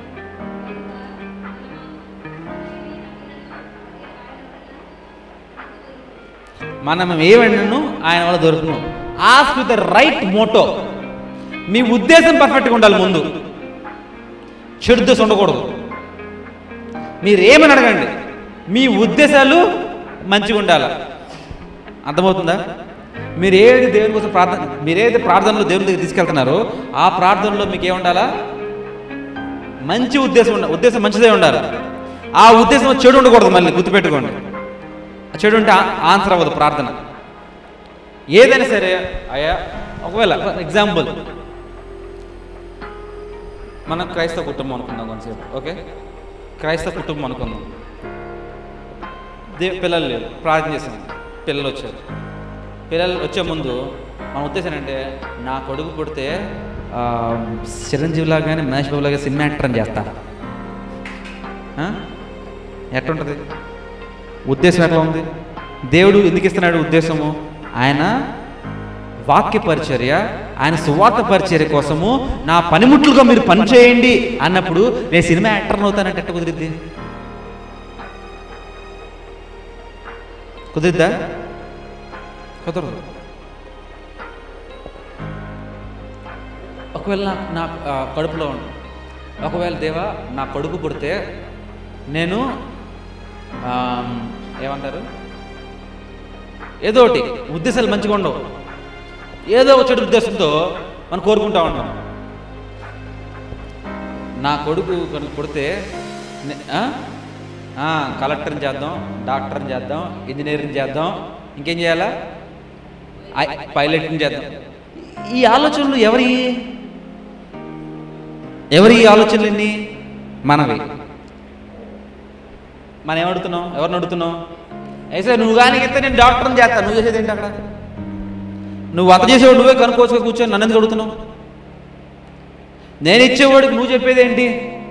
మనం ఏమన్నాను ఆయన వల్ల దొరుకును ask with the right motto మీ ఉద్దేశం పర్ఫెక్ట్గా ఉండాలి ముందు చెడు ఉద్దేశం ఉండకూడదు మీరు ఏమని అడగండి మీ ఉద్దేశాలు మంచిగా ఉండాలి అర్థమవుతుందా మీరు ఏది దేవుని కోసం ప్రార్థన మీరేది ప్రార్థనలో దేవుని దగ్గర తీసుకెళ్తున్నారో ఆ ప్రార్థనలో మీకు ఏముండాలా మంచి ఉద్దేశం ఉండాలి ఉద్దేశం మంచిదే ఉండాలి ఆ ఉద్దేశం చెడు ఉండకూడదు మళ్ళీ గుర్తుపెట్టుకోండి ఆ చెడు ఉంటే ఆ- ఆన్సర్ అవ్వదు ప్రార్థన ఏదైనా సరే అయ్యా ఒకవేళ ఎగ్జాంపుల్ మనం క్రైస్తవ కుటుంబం అనుకుందాం కొంతసేపు ఓకే క్రైస్తవ కుటుంబం అనుకుందాం దే పిల్లలు లేరు ప్రార్థన చేసాం పిల్లలు వచ్చారు పిల్లలు వచ్చే ముందు మన ఉద్దేశం ఏంటంటే నా కొడుకు పుడితే ఆ, చిరంజీవిలా కానీ మహేష్ బాబులాగా సినిమా యాక్టర్ అని చేస్తా ఆ? ఎట్లుంటుంది ఉద్దేశం ఎట్లా ఉంది దేవుడు ఎందుకు ఇస్తున్నాడు ఉద్దేశము ఆయన వాక్య పరిచర్య ఆయన సువార్త పరిచర్య కోసము నా పనిముట్లుగా మీరు పని చేయండి అన్నప్పుడు నేను సినిమా యాక్టర్ని అవుతానంటే ఎట్ట కుదిరిద్ది కుదిరిద్దా కుదరదు ఒకవేళ నా నా ఆ, కడుపులో ఉండు ఒకవేళ దేవా నా కొడుకు పుడితే నేను ఆమ్, ఏమంటారు ఏదో ఒకటి ఉద్దేశాలు మంచిగా ఉండవు ఏదో ఒక చెడు ఉద్దేశంతో మనం కోరుకుంటా ఉంటాం నా కొడుకు కనుక పుడితే నే- ఆ? ఆ, కలెక్టర్ని చేద్దాం డాక్టర్ని చేద్దాం ఇంజనీరింగ్ చేద్దాం ఇంకేం చేయాలా ఐ- పైలట్ని చేద్దాం ఈ ఆలోచనలు ఎవరి ఎవరి ఈ ఆలోచనలన్నీ మనవి మనం ఏమడుతున్నాం ఎవరిని అడుగుతున్నాం అయితే నువ్వు కానీ ఇస్తే నేను డాక్టర్ని చేస్తాను నువ్వు చేసేది ఏంటి అక్కడ నువ్వు అత చేసేవాడు నువ్వే కనుక్కోవచ్చు కూర్చొని నన్ను ఎందుకు అడుగుతున్నావు నేను ఇచ్చేవాడికి నువ్వు చెప్పేది ఏంటి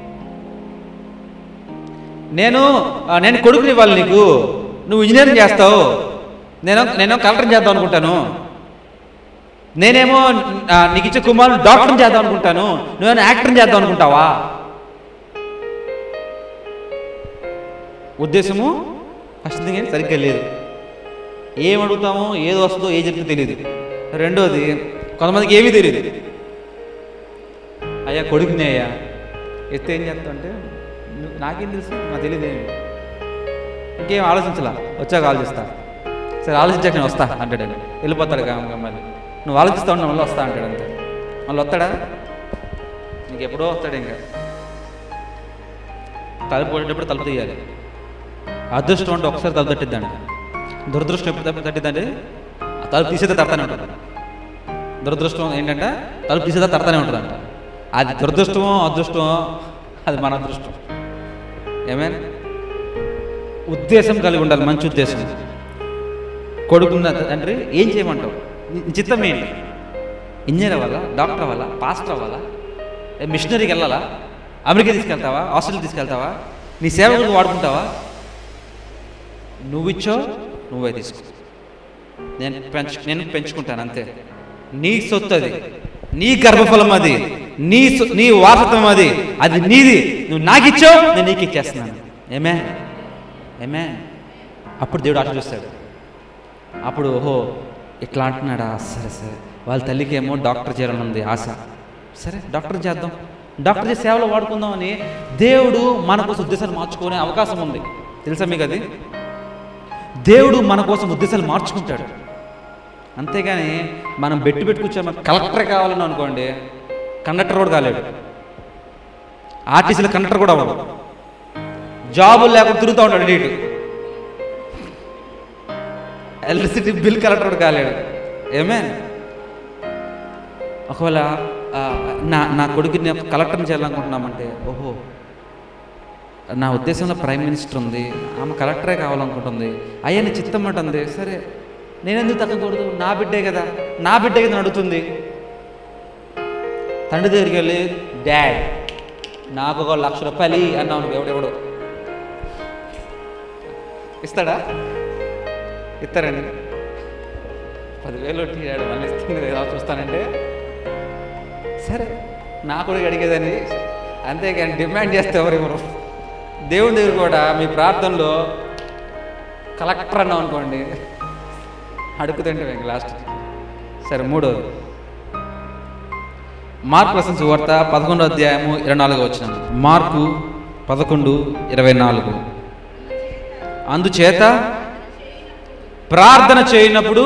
నేను ఆ, నేను కొడుకుని ఇవ్వాలి నీకు నువ్వు ఇంజనీరింగ్ చేస్తావు నేను నేను కలెక్టర్ చేద్దాం అనుకుంటాను నేనేమో ఆ, నీకు ఇచ్చే కుమారుడు డాక్టర్ చేద్దాం అనుకుంటాను నువ్వేమో యాక్టర్ చేద్దాం అనుకుంటావా ఉద్దేశము ఫస్ట్ థింగ్ ఏంటి సరిగ్గా లేదు ఏం అడుగుతామో ఏది వస్తుందో ఏ చెప్తే తెలియదు రెండోది కొంతమందికి ఏమీ తెలియదు అయ్యా కొడుకునే అయ్యా ఎత్తే ఏం చేస్తా అంటే "నువ్వు- నాకేం తెలుసు నాకు తెలియదు ఏమి ఇంకేం ఆలోచించలా వచ్చాక ఆలోచిస్తా సరే ఆలోచించాక నేను వస్తా అంటాడు ఆయన. వెళ్ళిపోతాడు కామ మళ్ళీ నువ్వు ఆలోచిస్తా ఉన్నా మళ్ళీ వస్తా అంటాడు అంతే మళ్ళీ వస్తాడా నీకు ఎప్పుడో వస్తాడు ఇంకా తలుపు కొట్టేటప్పుడు తలుపు తీయాలి అదృష్టం అంటే ఒకసారి తలుపు తట్టిద్దండి దురదృష్టం ఎప్పుడు తప్పు తట్టిద్దండి ఆ తలుపు తీసేదే తడతానే ఉంటుంది దురదృష్టం ఏంటంటే తలుపు తీసేదే తడతానే ఉంటుందంట అది దురదృష్టమో అదృష్టమో అది మన అదృష్టం ఏమైనా ఉద్దేశం కలిగి ఉండాలి మంచి ఉద్దేశం కొడుకున్న తండ్రి ఏం చేయమంటావు నీ నీ చిత్తం ఏంటి ఇంజనీర్ అవ్వాలా డాక్టర్ అవ్వాలా పాస్టర్ అవ్వాలా ఏ మిషనరీకి వెళ్ళాలా అమెరికా తీసుకెళ్తావా ఆస్ట్రేలియా తీసుకెళ్తావా నీ సేవకులకు వాడుకుంటావా నువ్విచ్చో నువ్వే తీసుకో నేను పెంచు నేను పెంచుకుంటాను అంతే నీ సొత్తు అది నీ గర్భఫలం అది నీ సొ- నీ వారసత్వం అది అది నీది నువ్వు నాకు ఇచ్చావు నేను నీకు ఇచ్చేస్తున్నాను ఏమే ఏమే అప్పుడు దేవుడు ఆశిస్తాడు అప్పుడు ఓహో ఇట్లా అంటున్నాడా సరే సరే వాళ్ళ తల్లికి ఏమో డాక్టర్ చేయాలని ఉంది ఆశ సరే డాక్టర్ చేద్దాం డాక్టర్ చేసి సేవలో వాడుకుందామని దేవుడు మన కోసం ఉద్దేశాలు మార్చుకునే అవకాశం ఉంది తెలుసా మీకు అది దేవుడు మన కోసం ఉద్దేశాలు మార్చుకుంటాడు అంతేగాని మనం బెట్టు పెట్టుకొచ్చా మనకు కలెక్టర్ కావాలని అనుకోండి కండక్టర్ కూడా కాలేడు ఆర్టీసీలో కండక్టర్ కూడా అవ్వడు జాబులు లేకుండా తిరుగుతూ ఉంటాడు అటు ఇటు ఎలక్ట్రిసిటీ బిల్ కలెక్టర్ కూడా కాలేడు ఏమే ఒకవేళ ఆ, నా నా కొడుకుని కలెక్టర్ని చేయాలనుకుంటున్నామంటే ఓహో నా ఉద్దేశంలో ప్రైమ్ మినిస్టర్ ఉంది ఆమె కలెక్టరే కావాలనుకుంటుంది అయ్యా నీ చిత్తం అంటుంది సరే నేనెందుకు తగ్గకూడదు నా బిడ్డే కదా నా బిడ్డే కదా అడుగుతుంది తండ్రి దగ్గరికి వెళ్ళి డాడ్ నాకు ఒక లక్ష రూపాయలు అన్నావు ఎవడెవడు ఇస్తాడా ఇస్తారండి పదివేలు వడ్డీ మళ్ళీ ఇస్తుంది ఎలా చూస్తానంటే సరే నా కూడా అడిగేదండి అంతేగాని డిమాండ్ చేస్తే ఎవరు ఎవరు దేవుని దగ్గర కూడా మీ ప్రార్థనలో కలెక్టర్ అన్నాం అనుకోండి అడుగుతుంటే మీకు లాస్ట్ సరే మూడోది మార్కు రసం వార్త పదకొండో అధ్యాయము ఇరవై నాలుగు వచ్చిన మార్కు పదకొండు ఇరవై నాలుగు అందుచేత ప్రార్థన చేయనప్పుడు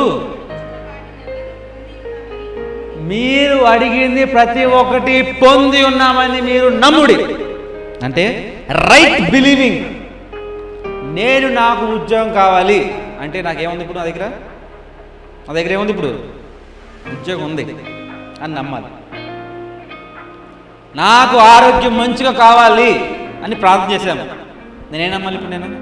మీరు అడిగింది ప్రతి ఒక్కటి పొంది ఉన్నామని మీరు నమ్ముడి అంటే రైట్ బిలీవింగ్ నేను నాకు ఉద్యోగం కావాలి అంటే నాకేముంది ఇప్పుడు నా దగ్గర నా దగ్గర ఏముంది ఇప్పుడు ఉద్యోగం ఉంది అని నమ్మాలి నాకు ఆరోగ్యం మంచిగా కావాలి అని ప్రార్థన చేశాము నేనేం నమ్మాలి ఇప్పుడు నేను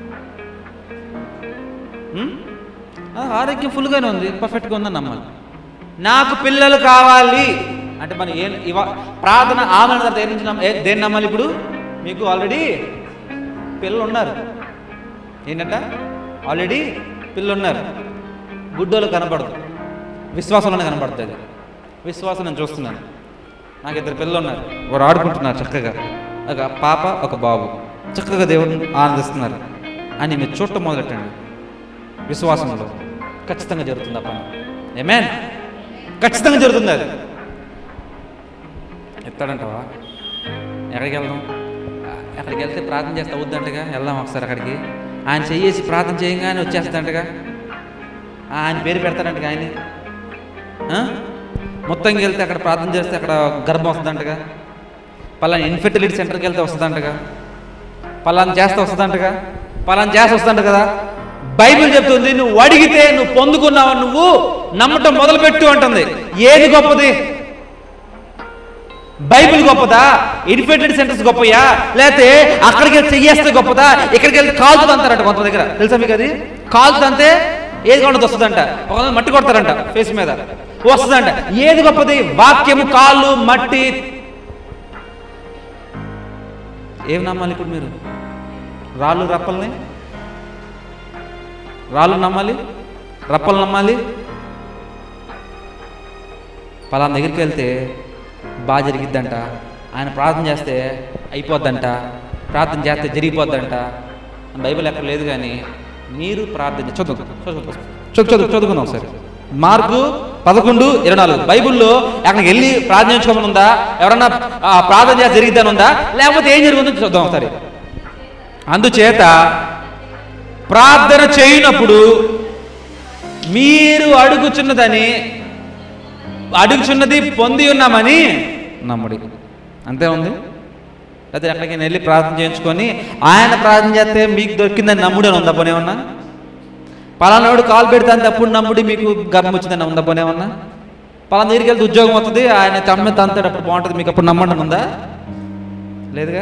ఉం? ఆ, ఆరోగ్యం ఫుల్గానే ఉంది పర్ఫెక్ట్గా ఉందని నమ్మాలి నాకు పిల్లలు కావాలి అంటే మనం ఏం ఇవా ప్రార్థన ఆమె తర్వాత ఏం నుంచి నమ్మ- ఏ- దేన్ని నమ్మాలి ఇప్పుడు మీకు ఆల్రెడీ పిల్లలు ఉన్నారు ఏంటంట ఆల్రెడీ పిల్లలు ఉన్నారు గుడ్డోళ్ళు కనపడదు విశ్వాసంలోనే కనపడుతుంది విశ్వాసం నేను చూస్తున్నాను నాకు ఇద్దరు పిల్లలు ఉన్నారు వారు ఆడుకుంటున్నారు చక్కగా ఒక పాప ఒక బాబు చక్కగా దేవుడిని ఆనందిస్తున్నారు అని మీరు చూడటం మొదలెట్టండి విశ్వాసంలో ఖచ్చితంగా జరుగుతుంది ఆ పని ఏమేన్ ఖచ్చితంగా జరుగుతుంది అది ఎత్తాడంటావా ఎక్కడికి వెళ్దాం అక్కడికి వెళ్తే ప్రార్థన చేస్తే అవుద్దంటగా వెళ్దాం ఒకసారి అక్కడికి ఆయన చెయ్యేసి ప్రార్థన చేయంగానే వచ్చేస్తాడంటగా ఆయన పేరు పెడతాడంటగా ఆయన ఆ? మొత్తంకి వెళ్తే అక్కడ ప్రార్థన చేస్తే అక్కడ గర్భం వస్తుందంటగా పలానా ఇన్ఫెర్టిలిటీ సెంటర్కి వెళ్తే వస్తుందంటగా పలానా చేస్తే వస్తుందంటగా పలానా చేస్తే వస్తుందంట కదా బైబిల్ చెప్తుంది నువ్వు అడిగితే నువ్వు పొందుకున్నావు నువ్వు నమ్మటం మొదలుపెట్టు అంటుంది ఏది గొప్పది బైబిల్ గొప్పదా ఇన్ఫెర్టిలిటీ సెంటర్స్ గొప్పయా లేకపోతే అక్కడికి వెళ్ళి చెయ్యేస్తే గొప్పదా ఇక్కడికి వెళ్ళి కాల్చుది అంటారంట కొంత దగ్గర తెలుసా మీకు అది కాల్చుది అంతే ఏది కావాలి వస్తుందంట ఒక మట్టి కొడతారంట ఫేస్ మీద వస్తుందంట ఏది గొప్పది వాక్యము కాళ్ళు మట్టి ఏం నమ్మాలి ఇప్పుడు మీరు రాళ్ళు రప్పల్ని రాళ్ళు నమ్మాలి రప్పలు నమ్మాలి పలానా దగ్గరికి వెళ్తే బాగా జరిగిద్దంట ఆయన ప్రార్థన చేస్తే అయిపోద్దంట ప్రార్థన చేస్తే జరిగిపోద్దంట బైబిల్ ఎక్కడ లేదు కానీ మీరు ప్రార్థన చదువు చదువు చదువు చదువు చదువుకుందాం ఒకసారి మార్కు పదకొండు ఇరవై నాలుగు బైబిల్లో అక్కడికి వెళ్ళి ప్రార్థన చేసుకోమని ఉందా ఎవరన్నా ఆ, ప్రార్థన చేస్తే జరిగిద్దని ఉందా లేకపోతే ఏం జరుగుతుందో చూద్దాం ఒకసారి అందుచేత ప్రార్థన చేయనప్పుడు మీరు అడుగుచున్నదని అడుగుచున్నది పొంది ఉన్నామని నమ్ముడి అంతే ఉంది అయితే ఎక్కడికి వెళ్ళి ప్రార్థన చేయించుకొని ఆయన ప్రార్థన చేస్తే మీకు దొరికిందని నమ్ముడు అని ఉందా పోనే ఉన్నా పలానాడు కాల్ పెడతాను తప్పుడు నమ్ముడి మీకు గర్భం వచ్చిందని ఉందా పోనే ఉన్నా పలానా దగ్గరికి వెళ్తే ఉద్యోగం వస్తుంది ఆయన తమ్మ తంతాడు అప్పుడు బాగుంటుంది మీకు అప్పుడు నమ్మండి ఉందా లేదుగా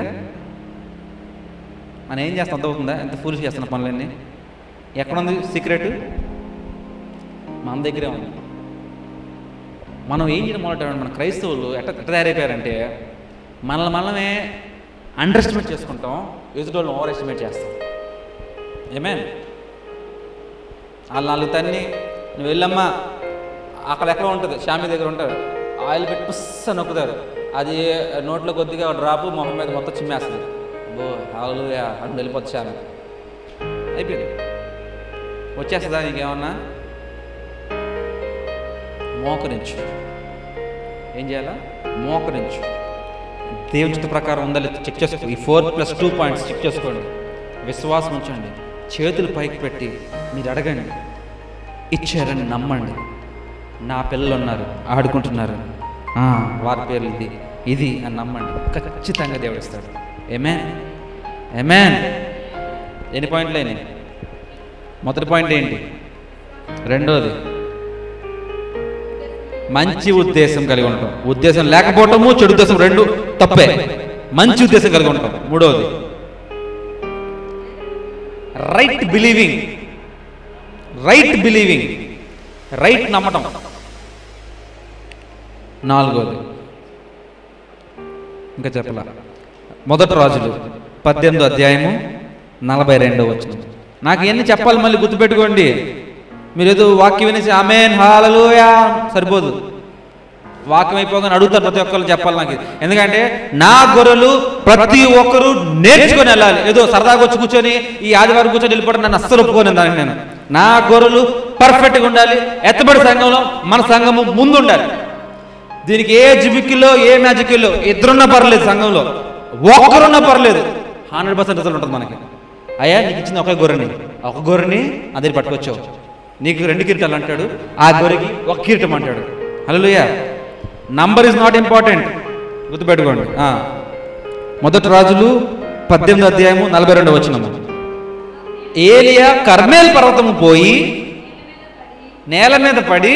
మనం ఏం చేస్తాం అంత అవుతుందా ఎంత ఫూలిష్ చేస్తున్న పనులన్నీ ఎక్కడుంది సీక్రెట్ మన దగ్గరే ఉంది మనం ఏం చేయడం మొదలెట్టామంటే మన క్రైస్తవులు ఎట్ట ఎట్ట తయారైపోయారంటే మనల్ని మనమే అండర్ ఎస్టిమేట్ చేసుకుంటాం ఎదుటోళ్ళని ఓవర్ ఎస్టిమేట్ చేస్తాం ఏమే వాళ్ళు నాలుగు తన్ని నువ్వు వెళ్ళమ్మా అక్కడ ఎక్కడ ఉంటుంది షామి దగ్గర ఉంటారు ఆయిల్ పెట్టి పుస్స నొక్కుతారు అది నోట్లో కొద్దిగా డ్రాపు మొహం మీద మొత్తం చిమ్మేస్తుంది బో హాలు అని వెళ్ళిపోతుంది షామి అయిపోయింది వచ్చేస్తుందా నీకేమన్నా మోకరించు ఏం చేయాలా మోకరించు దేవుని చిత్త ప్రకారం ఉందా లేదా చెక్ చేసుకో ఈ four plus two points check చేసుకోండి విశ్వాసం ఉంచండి చేతులు పైకి పెట్టి మీరు అడగండి ఇచ్చారని నమ్మండి నా పిల్లలు ఉన్నారు ఆడుకుంటున్నారు ఆ, వారి పేర్లు ఇది ఇది అని నమ్మండి ఖచ్చితంగా దేవుడు ఇస్తాడు ఏమేన్ ఏమేన్ ఎన్ని పాయింట్లు అయినాయి మొదటి పాయింట్ ఏంటి రెండోది మంచి ఉద్దేశం కలిగి ఉంటాం ఉద్దేశం లేకపోవటము చెడు ఉద్దేశం రెండు తప్పే మంచి ఉద్దేశం కలిగి ఉంటాం మూడవది right believing right believing right నమ్మటం నాలుగోది ఇంకా చెప్పలా మొదటి రాజులు పద్దెనిమిదో అధ్యాయము నలభై రెండో వచ్చిన నాకు ఎన్ని చెప్పాలి మళ్ళీ గుర్తుపెట్టుకోండి మీరు ఏదో వాక్యం వినేసి ఆమెన్ హాలలుయా సరిపోదు వాక్యం అయిపోగానే అడుగుతారు ప్రతి ఒక్కరు చెప్పాలి నాకు ఇది. ఎందుకంటే నా గొర్రెలు ప్రతి ఒక్కరు నేర్చుకొని వెళ్ళాలి ఏదో సరదాగా వచ్చి కూర్చొని ఈ ఆదివారం కూర్చొని వెళ్ళిపోవడం నన్ను అస్సలు ఒప్పుకోను దానికి నేను నా గొర్రెలు పర్ఫెక్ట్గా ఉండాలి ఎత్తబడి సంఘంలో మన సంఘము ముందు ఉండాలి దీనికి ఏ జిబిక్కిలో ఏ మ్యాజిక్లో ఇద్దరున్నా పర్లేదు సంఘంలో ఒక్కరున్నా పర్లేదు హండ్రెడ్ పర్సెంట్ రిజల్ట్ ఉంటుంది మనకి అయ్యా నీకు ఇచ్చింది ఒక గొర్రెని ఒక గొర్రెని అదే పట్టుకొచ్చావు నీకు రెండు కిరీటాలు అంటాడు ఆ గొర్రెకి ఒక కిరీటం అంటాడు హలోయ నంబర్ ఇస్ నాట్ ఇంపార్టెంట్ గుర్తుపెట్టుకోండి ఆ. మొదటి రాజులు పద్దెనిమిది అధ్యాయము నలభై రెండు వచ్చినము ఏలియా కర్మేల్ పర్వతము పోయి నేల మీద పడి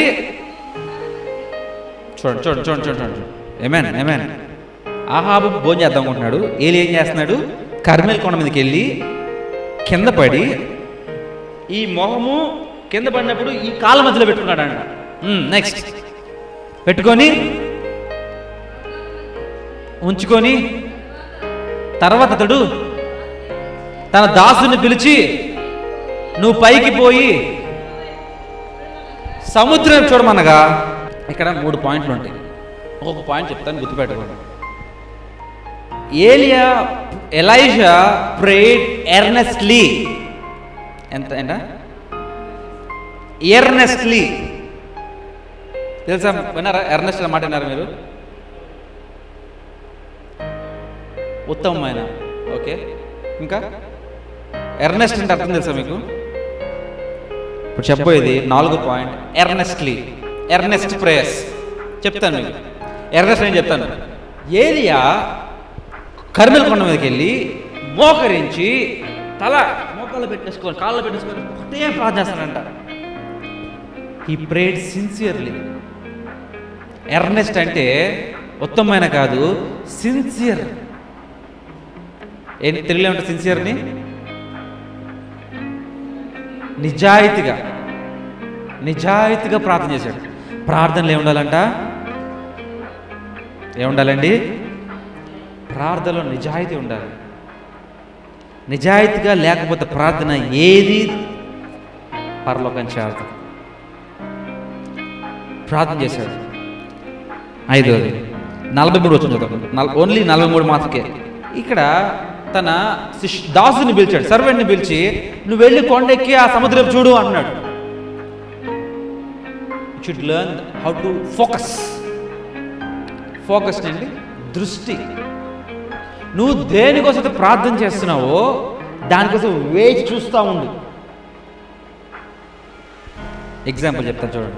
చూడండి చూడండి చూడండి చూడండి చూడండి ఏమేన్ ఏమేన్ ఆహాబు భోజనం చేద్దాం అనుకుంటున్నాడు ఏలి ఏం చేస్తున్నాడు కర్మేల్ కొండ మీదకి వెళ్ళి కింద పడి ఈ మొహము కింద పడినప్పుడు ఈ కాళ్ళ మధ్యలో పెట్టుకున్నాడు అంట నెక్స్ట్ పెట్టుకొని ఉంచుకొని తర్వాత అతడు తన దాసుని పిలిచి నువ్వు పైకి పోయి సముద్రం చూడమనగా ఇక్కడ మూడు పాయింట్లు ఉంటాయి ఒక్కొక్క పాయింట్ చెప్తాను గుర్తుపెట్టుకోండి ఏలియా ఎలైజా ప్రేడ్ ఎర్నెస్ట్లీ ఎంత ఏంట ఎర్నెస్ట్లీ తెలుసా విన్నారా ఎర్నెస్ట్ మాట విన్నారా మీరు ఉత్తమమైన ఓకే ఇంకా ఎర్నెస్ట్ అంటే అర్థం తెలుసా మీకు ఇప్పుడు చెప్పబోయేది నాలుగు పాయింట్ ఎర్నెస్ట్లీ ఎర్నెస్ట్ ప్రేయర్స్ చెప్తాను మీకు ఎర్నెస్ట్ నేను చెప్తాను ఏలియా కర్మల కొండ మీదకి వెళ్ళి మోకరించి తల మోకాళ్ళు పెట్టేసుకొని కాళ్ళు పెట్టేసుకొని ఒకటే ప్రార్థన చేస్తానంట ఈ ప్రేడ్ సిన్సియర్లీ ఎర్నెస్ట్ అంటే ఉత్తమమైన కాదు సిన్సియర్ ఏంటి తెలుగులో ఏమంటారు సిన్సియర్ని నిజాయితీగా నిజాయితీగా ప్రార్థన చేశాడు ప్రార్థనలు ఏముండాలంట ఏముండాలండి ప్రార్థనలో నిజాయితీ ఉండాలి నిజాయితీగా లేకపోతే ప్రార్థన ఏది పరలోకం చేరదు ప్రార్థన చేశాడు ఐదోది నలభై మూడు వచ్చిన చదువు ఓన్లీ నలభై మూడు మాత్రకే ఇక్కడ తన శిష్ దాసుని పిలిచాడు సర్వెంట్ని పిలిచి నువ్వు వెళ్ళి కొండెక్కి ఆ సముద్రం చూడు అన్నాడు should learn how to focus focus అండి దృష్టి నువ్వు దేనికోసం అయితే ప్రార్థన చేస్తున్నావో దానికోసం వేచి చూస్తూ ఉండు ఎగ్జాంపుల్ చెప్తాను చూడండి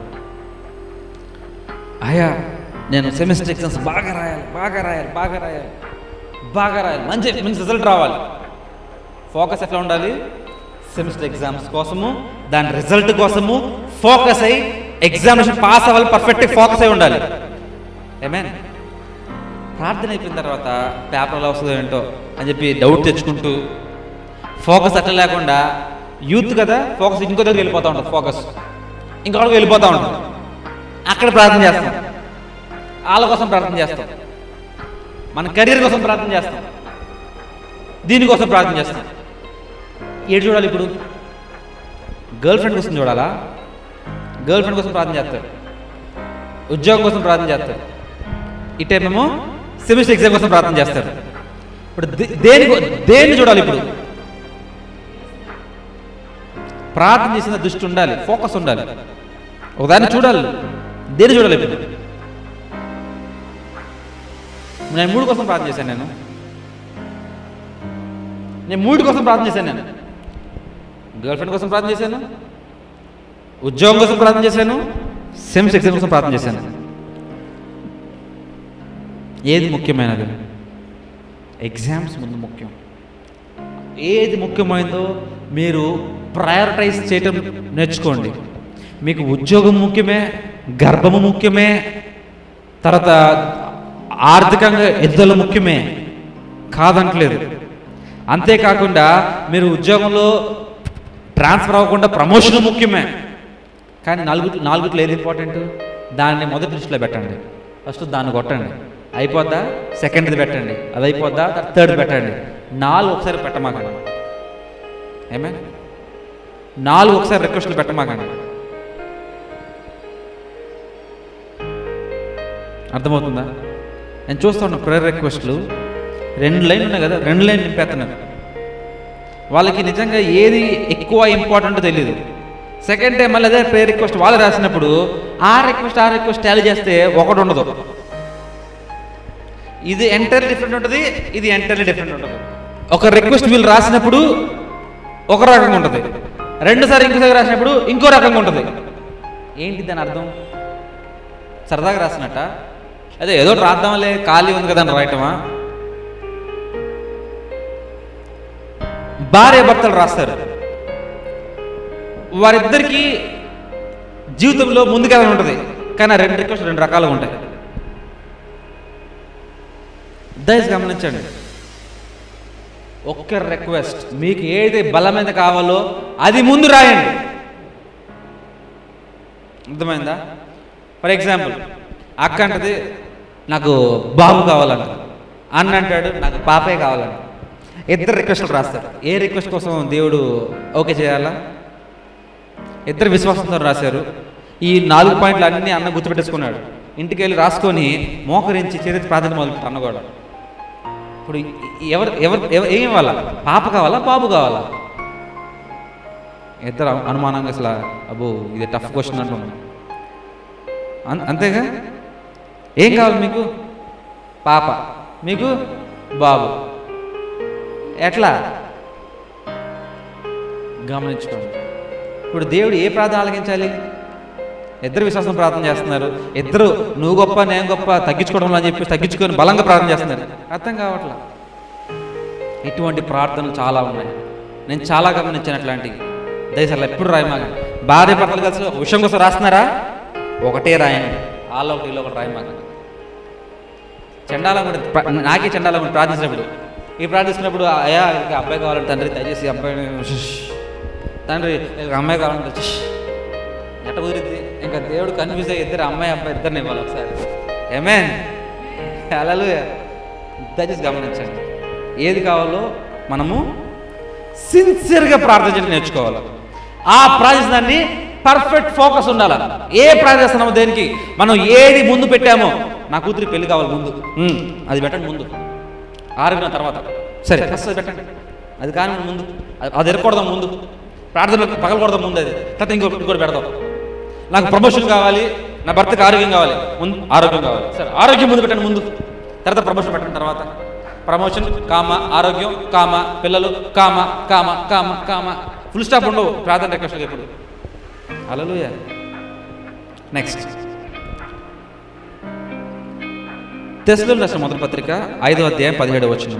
అయ్యా నేను సెమిస్టర్ ఎగ్జామ్స్ బాగా రాయాలి బాగా రాయాలి బాగా రాయాలి బాగా రాయాలి మంచి మంచి రిజల్ట్ రావాలి ఫోకస్ ఎట్లా ఉండాలి సెమిస్టర్ ఎగ్జామ్స్ కోసము దాని రిజల్ట్ కోసము ఫోకస్ అయ్యి ఎగ్జామినేషన్ పాస్ అవ్వాలి పర్ఫెక్ట్ ఫోకస్ అయి ఉండాలి ఏమేన్ ప్రార్థన అయిపోయిన తర్వాత పేపర్ ఎలా వస్తుందో ఏంటో అని చెప్పి డౌట్ తెచ్చుకుంటూ ఫోకస్ అట్లా లేకుండా యూత్ కదా ఫోకస్ ఇంకో దగ్గర వెళ్ళిపోతూ ఉంటుంది ఫోకస్ ఇంకొకరికి వెళ్ళిపోతూ ఉంటుంది అక్కడ ప్రార్థన చేస్తాం వాళ్ళ కోసం ప్రార్థన చేస్తాం మన కెరీర్ కోసం ప్రార్థన చేస్తాం దీనికోసం ప్రార్థన చేస్తాం ఏడు చూడాలి ఇప్పుడు గర్ల్ ఫ్రెండ్ కోసం చూడాలా గర్ల్ ఫ్రెండ్ కోసం ప్రార్థన చేస్తారు ఉద్యోగం కోసం ప్రార్థన చేస్తారు ఈ టైం ఏమో సెమిస్టర్ ఎగ్జామ్ కోసం ప్రార్థన చేస్తారు ఇప్పుడు దే- దేని కో- దేన్ని చూడాలి ఇప్పుడు ప్రార్థన చేసిన దృష్టి ఉండాలి ఫోకస్ ఉండాలి ఒకదాన్ని చూడాలి దేన్ని చూడాలి ఇప్పుడు నేను మూడు కోసం ప్రార్థన చేశాను నేను నేను మూడు కోసం ప్రార్థన చేశాను నేను గర్ల్ ఫ్రెండ్ కోసం ప్రార్థన చేశాను ఉద్యోగం కోసం ప్రార్థన చేశాను సెమ్స్ ఎగ్జామ్ కోసం ప్రార్థన చేశాను ఏది ముఖ్యమైనది ఎగ్జామ్స్ ముందు ముఖ్యం ఏది ముఖ్యమైందో మీరు ప్రయారిటైజ్ చేయటం నేర్చుకోండి మీకు ఉద్యోగం ముఖ్యమే గర్భము ముఖ్యమే తర్వాత ఆర్థికంగా ఎద్దుల ముఖ్యమే కాదంటలేదు అంతేకాకుండా మీరు ఉద్యోగంలో ట్రాన్స్ఫర్ అవ్వకుండా ప్రమోషన్ ముఖ్యమే కానీ నాలుగు నాలుగుట్లో ఏది ఇంపార్టెంట్ దాన్ని మొదటి దృష్టిలో పెట్టండి ఫస్ట్ దాన్ని కొట్టండి అయిపోద్దా సెకండ్ది పెట్టండి అది అయిపోద్దా థర్డ్ పెట్టండి నాలుగు ఒకసారి పెట్టమాకండి ఏమే నాలుగు ఒకసారి రిక్వెస్ట్లు పెట్టమాకండి అర్థమవుతుందా నేను చూస్తా ఉన్న ప్రేయర్ రిక్వెస్ట్లు రెండు లైన్లు ఉన్నాయి కదా రెండు లైన్లు నింపేస్తున్నారు వాళ్ళకి నిజంగా ఏది ఎక్కువ ఇంపార్టెంట్ తెలియదు సెకండ్ టైం మళ్ళీ అదే ప్రేయర్ రిక్వెస్ట్ వాళ్ళు రాసినప్పుడు ఆ రిక్వెస్ట్ ఆ రిక్వెస్ట్ టాలీ చేస్తే ఒకటి ఉండదు ఇది ఎంటైర్లీ డిఫరెంట్ ఉంటుంది ఇది ఎంటైర్లీ డిఫరెంట్ ఉంటుంది ఒక రిక్వెస్ట్ వీళ్ళు రాసినప్పుడు ఒక రకంగా ఉంటుంది రెండుసారి ఇంకోసారి రాసినప్పుడు ఇంకో రకంగా ఉంటుంది ఏంటి దాని అర్థం సరదాగా రాసినట్ట అదే ఏదో ఒకటి రాద్దాంలే ఖాళీ ఉంది కదా అని రాయటమా భార్య భర్తలు రాస్తారు వారిద్దరికి జీవితంలో ముందుకెళ్ళని ఉంటుంది కానీ ఆ రెండు రిక్వెస్ట్ రెండు రకాలుగా ఉంటాయి దయచేసి గమనించండి ఒక్క రిక్వెస్ట్ మీకు ఏది బలమైన కావాలో అది ముందు రాయండి అర్థమైందా ఫర్ ఎగ్జాంపుల్ అక్క అంటది నాకు బాబు కావాలంట అన్న అంటాడు నాకు పాపే కావాలంట ఇద్దరు రిక్వెస్ట్లు రాస్తారు ఏ రిక్వెస్ట్ కోసం దేవుడు ఓకే చేయాలా ఇద్దరు విశ్వాసంతో రాశారు ఈ నాలుగు పాయింట్లు అన్నీ అన్న గుర్తుపెట్టేసుకున్నాడు ఇంటికి వెళ్ళి రాసుకొని మోకరించి చేతి ప్రార్థన మొదలు అన్న కూడా ఇప్పుడు ఈ- ఎవరు ఎవరు ఎవ- ఏం ఇవ్వాలా పాప కావాలా బాబు కావాలా ఇద్దరు అను- అనుమానంగా అసలు అబ్బో ఇది టఫ్ క్వశ్చన్ అంటున్నాం అన్- అంతేగా ఏం కావాలి మీకు పాప మీకు బాబు ఎట్లా గమనించుకోండి ఇప్పుడు దేవుడు ఏ ప్రార్థన ఆలకించాలి ఇద్దరు విశ్వాసం ప్రార్థన చేస్తున్నారు ఇద్దరు నువ్వు గొప్ప నేను గొప్ప తగ్గించుకోవడం అని చెప్పి తగ్గించుకొని బలంగా ప్రార్థన చేస్తున్నారు అర్థం కావట్లా ఇటువంటి ప్రార్థనలు చాలా ఉన్నాయి నేను చాలా గమనించాను అట్లాంటివి దయచేసి ఎప్పుడు రాయమాక భార్య భర్తలు కలిసి ఒక విషయం కోసం రాస్తున్నారా ఒకటే రాయండి వాళ్ళ ఒకటి వీళ్ళు ఒకటి రాయమాక చండాలం కూడా ప్ర- నాకే చండాలం కూడా ప్రార్థించినప్పుడు ఈ ప్రార్థిస్తున్నప్పుడు అయ్యా ఇంకా అబ్బాయి కావాలంటే తండ్రి దయచేసి అబ్బాయి తండ్రి ఇంకా అమ్మాయి కావాలంటే షష్. ఎట్ట కుదిరిద్ది ఇంకా దేవుడు కన్ఫ్యూజ్ అయ్యి ఇద్దరు అమ్మాయి అబ్బాయి ఇద్దరిని ఇవ్వాలి ఒకసారి ఏమే అలలు దయచేసి గమనించండి ఏది కావాలో మనము సిన్సియర్గా ప్రార్థన చేయడం నేర్చుకోవాలి ఆ ప్రార్థించడాన్ని పర్ఫెక్ట్ ఫోకస్ ఉండాలి ఏ ప్రార్థిస్తున్నామో దేనికి మనం ఏది ముందు పెట్టామో నా కూతురి పెళ్లి కావాలి ముందు ఉమ్, అది పెట్టండి ముందు ఆరుగిన తర్వాత సరే ఫస్ట్ అది పెట్టండి అది కానీ ముందు అది- అది ఎరకూడదాం ముందు ప్రార్థనలో పగలకూడదాం ముందు అది తర్వాత ఇంకో ఇంకోటి పెడదాం నాకు ప్రమోషన్ కావాలి నా భర్తకు ఆరోగ్యం కావాలి ముందు ఆరోగ్యం కావాలి సరే ఆరోగ్యం ముందు పెట్టండి ముందు తర్వాత ప్రమోషన్ పెట్టండి తర్వాత ప్రమోషన్ కామ ఆరోగ్యం కామ పిల్లలు కామ కామ కామ కామ ఫుల్ స్టాప్ ఉండవు ప్రార్థన రిక్వెస్ట్ ఎప్పుడు అలలుయ నెక్స్ట్ తెస్లో రాసిన మొదటి పత్రిక ఐదో అధ్యాయం పదిహేడు వచ్చిన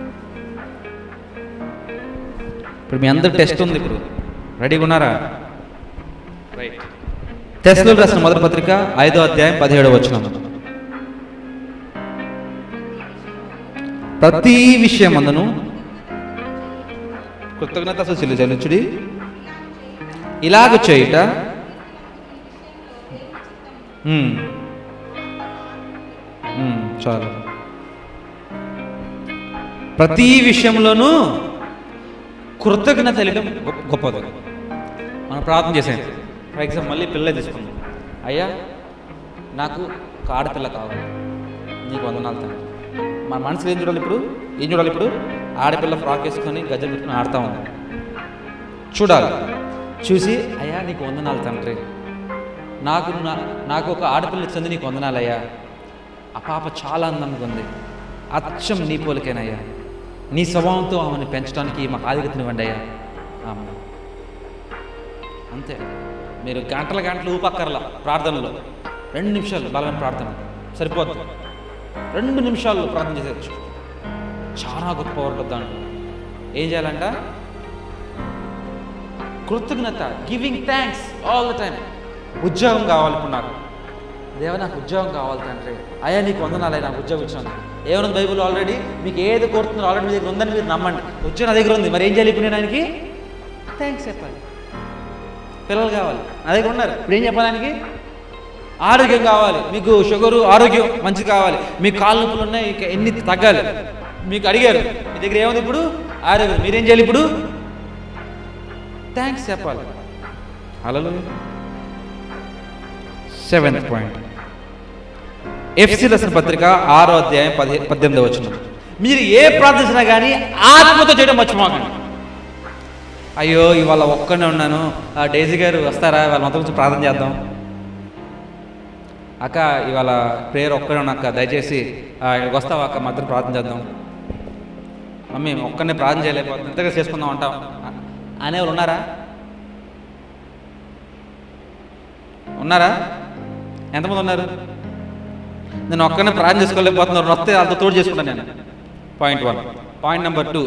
ఇప్పుడు మీ అందరు టెస్ట్ ఉంది ఇప్పుడు రెడీగా ఉన్నారా రైట్ తెస్లో రాసిన మొదటి పత్రిక ఐదో అధ్యాయం పదిహేడు వచ్చిన ప్రతి విషయం అందును కృతజ్ఞత చెల్లి చెల్లించుడి ఇలాగ చేయుట ఉమ్. ఉమ్, చాలు ప్రతి విషయంలోనూ కృతజ్ఞత తెలియడం గొప్ప- గొప్పది మనం ప్రార్థన చేసాం ఫర్ ఎగ్జాంపుల్ మళ్ళీ పిల్లలే తీసుకుందాం అయ్యా నాకు ఒక ఆడపిల్ల కావాలి నీకు వందనాలు తండ్రి మన మనసులో ఏం చూడాలి ఇప్పుడు ఏం చూడాలి ఇప్పుడు ఆడపిల్ల ఫ్రాక్ వేసుకొని గజ్జలు పెట్టుకుని ఆడుతూ ఉంది చూడాలి చూసి అయ్యా నీకు వందనాలు తండ్రి నాకు నా- నాకు ఒక ఆడపిల్ల ఇచ్చింది నీకు వందనాలయ్యా ఆ పాప చాలా అందంగా ఉంది అచ్చం నీ పోలికేనయ్యా నీ స్వభావంతో ఆమెను పెంచడానికి మాకు ఆధిగతనివ్వండి అయ్యా ఆమె అంతే మీరు గంటల గంటలు ఊపక్కర్ల ప్రార్థనలో రెండు నిమిషాలు బలమైన ప్రార్థన సరిపోద్ది రెండు నిమిషాల్లో ప్రార్థన చేసేయచ్చు చాలా గొప్ప ఉంటుంది దాంట్లో ఏం చేయాలంట కృతజ్ఞత giving thanks all the time ఉద్యోగం కావాలి ఇప్పుడు నాకు దేవ నాకు ఉద్యోగం కావాలి తండ్రి అయ్యా నీకు వందనాలే నాకు ఉద్యోగం ఇచ్చాను ఏమన్నా బైబుల్ ఆల్రెడీ మీకు ఏది కోరుతున్నారో ఆల్రెడీ మీ దగ్గర ఉందని మీరు నమ్మండి ఉద్యోగం నా దగ్గర ఉంది మరి ఏం చేయాలి ఇప్పుడు నేను ఆయనకి థ్యాంక్స్ చెప్పాలి పిల్లలు కావాలి నా దగ్గర ఉన్నారు ఇప్పుడు ఏం చెప్పాలి ఆయనకి ఆరోగ్యం కావాలి మీకు షుగరు ఆరోగ్యం మంచి కావాలి మీకు కాళ్ళు నొప్పులు ఉన్నాయి ఇక ఎన్ని తగ్గాలి మీకు అడిగారు మీ దగ్గర ఏముంది ఇప్పుడు ఆరోగ్యం మీరేం చేయాలి ఇప్పుడు థ్యాంక్స్ చెప్పాలి అలలు సెవెంత్ పాయింట్ ఎఫ్సి రాసిన పత్రిక ఆరో అధ్యాయం పది పద్దెనిమిది వచ్చిన మీరు ఏ ప్రార్థించినా కానీ ఆత్మతో చేయడం మర్చిపోకండి అయ్యో ఇవాళ ఒక్కనే ఉన్నాను ఆ డేజీ గారు వస్తారా వాళ్ళ మొత్తం కొంచెం ప్రార్థన చేద్దాం అక్క ఇవాళ ప్రేయర్ ఒక్కనే ఉన్నా అక్క దయచేసి ఆ, ఇక్కడికి వస్తావా అక్క మధ్య ప్రార్థన చేద్దాం మమ్మీ ఒక్కనే ప్రార్థన చేయలేకపోతుంది ఇంతగా చేసుకుందాం అంటాం అనేవాళ్ళు ఉన్నారా ఉన్నారా ఎంతమంది ఉన్నారు నేను ఒక్కనే ప్రార్థన చేసుకోలేకపోతున్నారు వస్తే వాళ్ళతో తోడు చేసుకుంటాను నేను point one point number two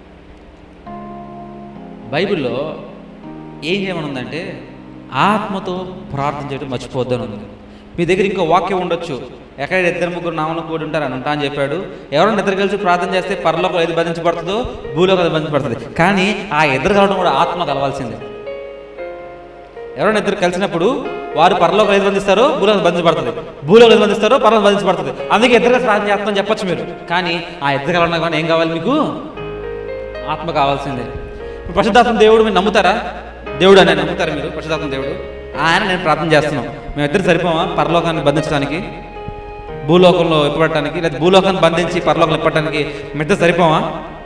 బైబిల్లో ఏం చేయమని ఉందంటే ఆత్మతో ప్రార్థన చేయడం మర్చిపోద్దని ఉంది మీ దగ్గర ఇంకో వాక్యం ఉండొచ్చు ఎక్కడ ఇద్దరు ముగ్గురు నామలు కూడి ఉంటారు అని ఉంటా అని చెప్పాడు ఎవరైనా ఇద్దరు కలిసి ప్రార్థన చేస్తే పరలోకం ఏది బంధించబడుతుందో భూలోకం ఏది బంధించబడుతుంది కానీ ఆ ఇద్దరు కలవడం కూడా ఆత్మ కలవాల్సిందే ఎవరైనా ఇద్దరు కలిసినప్పుడు వారు పరలోకం ఏది బంధిస్తారో భూలోకం బంధించబడుతుంది భూలోకం ఏది బంధిస్తారో పరలోకం బంధించబడుతుంది అందుకే ఇద్దరు కలిసి ప్రార్థన చేస్తామని చెప్పొచ్చు మీరు కానీ ఆ ఇద్దరు కలవడం కానీ ఏం కావాలి మీకు ఆత్మ కావాల్సిందే ఇప్పుడు పరిశుద్ధాత్మ దేవుడు మీరు నమ్ముతారా దేవుడు అని నమ్ముతారా మీరు పరిశుద్ధాత్మ దేవుడు ఆయన నేను ప్రార్థన చేస్తున్నాం మేమిద్దరు సరిపోమా పరలోకాన్ని బంధించడానికి భూలోకంలో ఇప్పడానికి లేదా భూలోకాన్ని బంధించి పరలోకంలో ఇప్పడానికి మేమిద్దరు సరిపోమా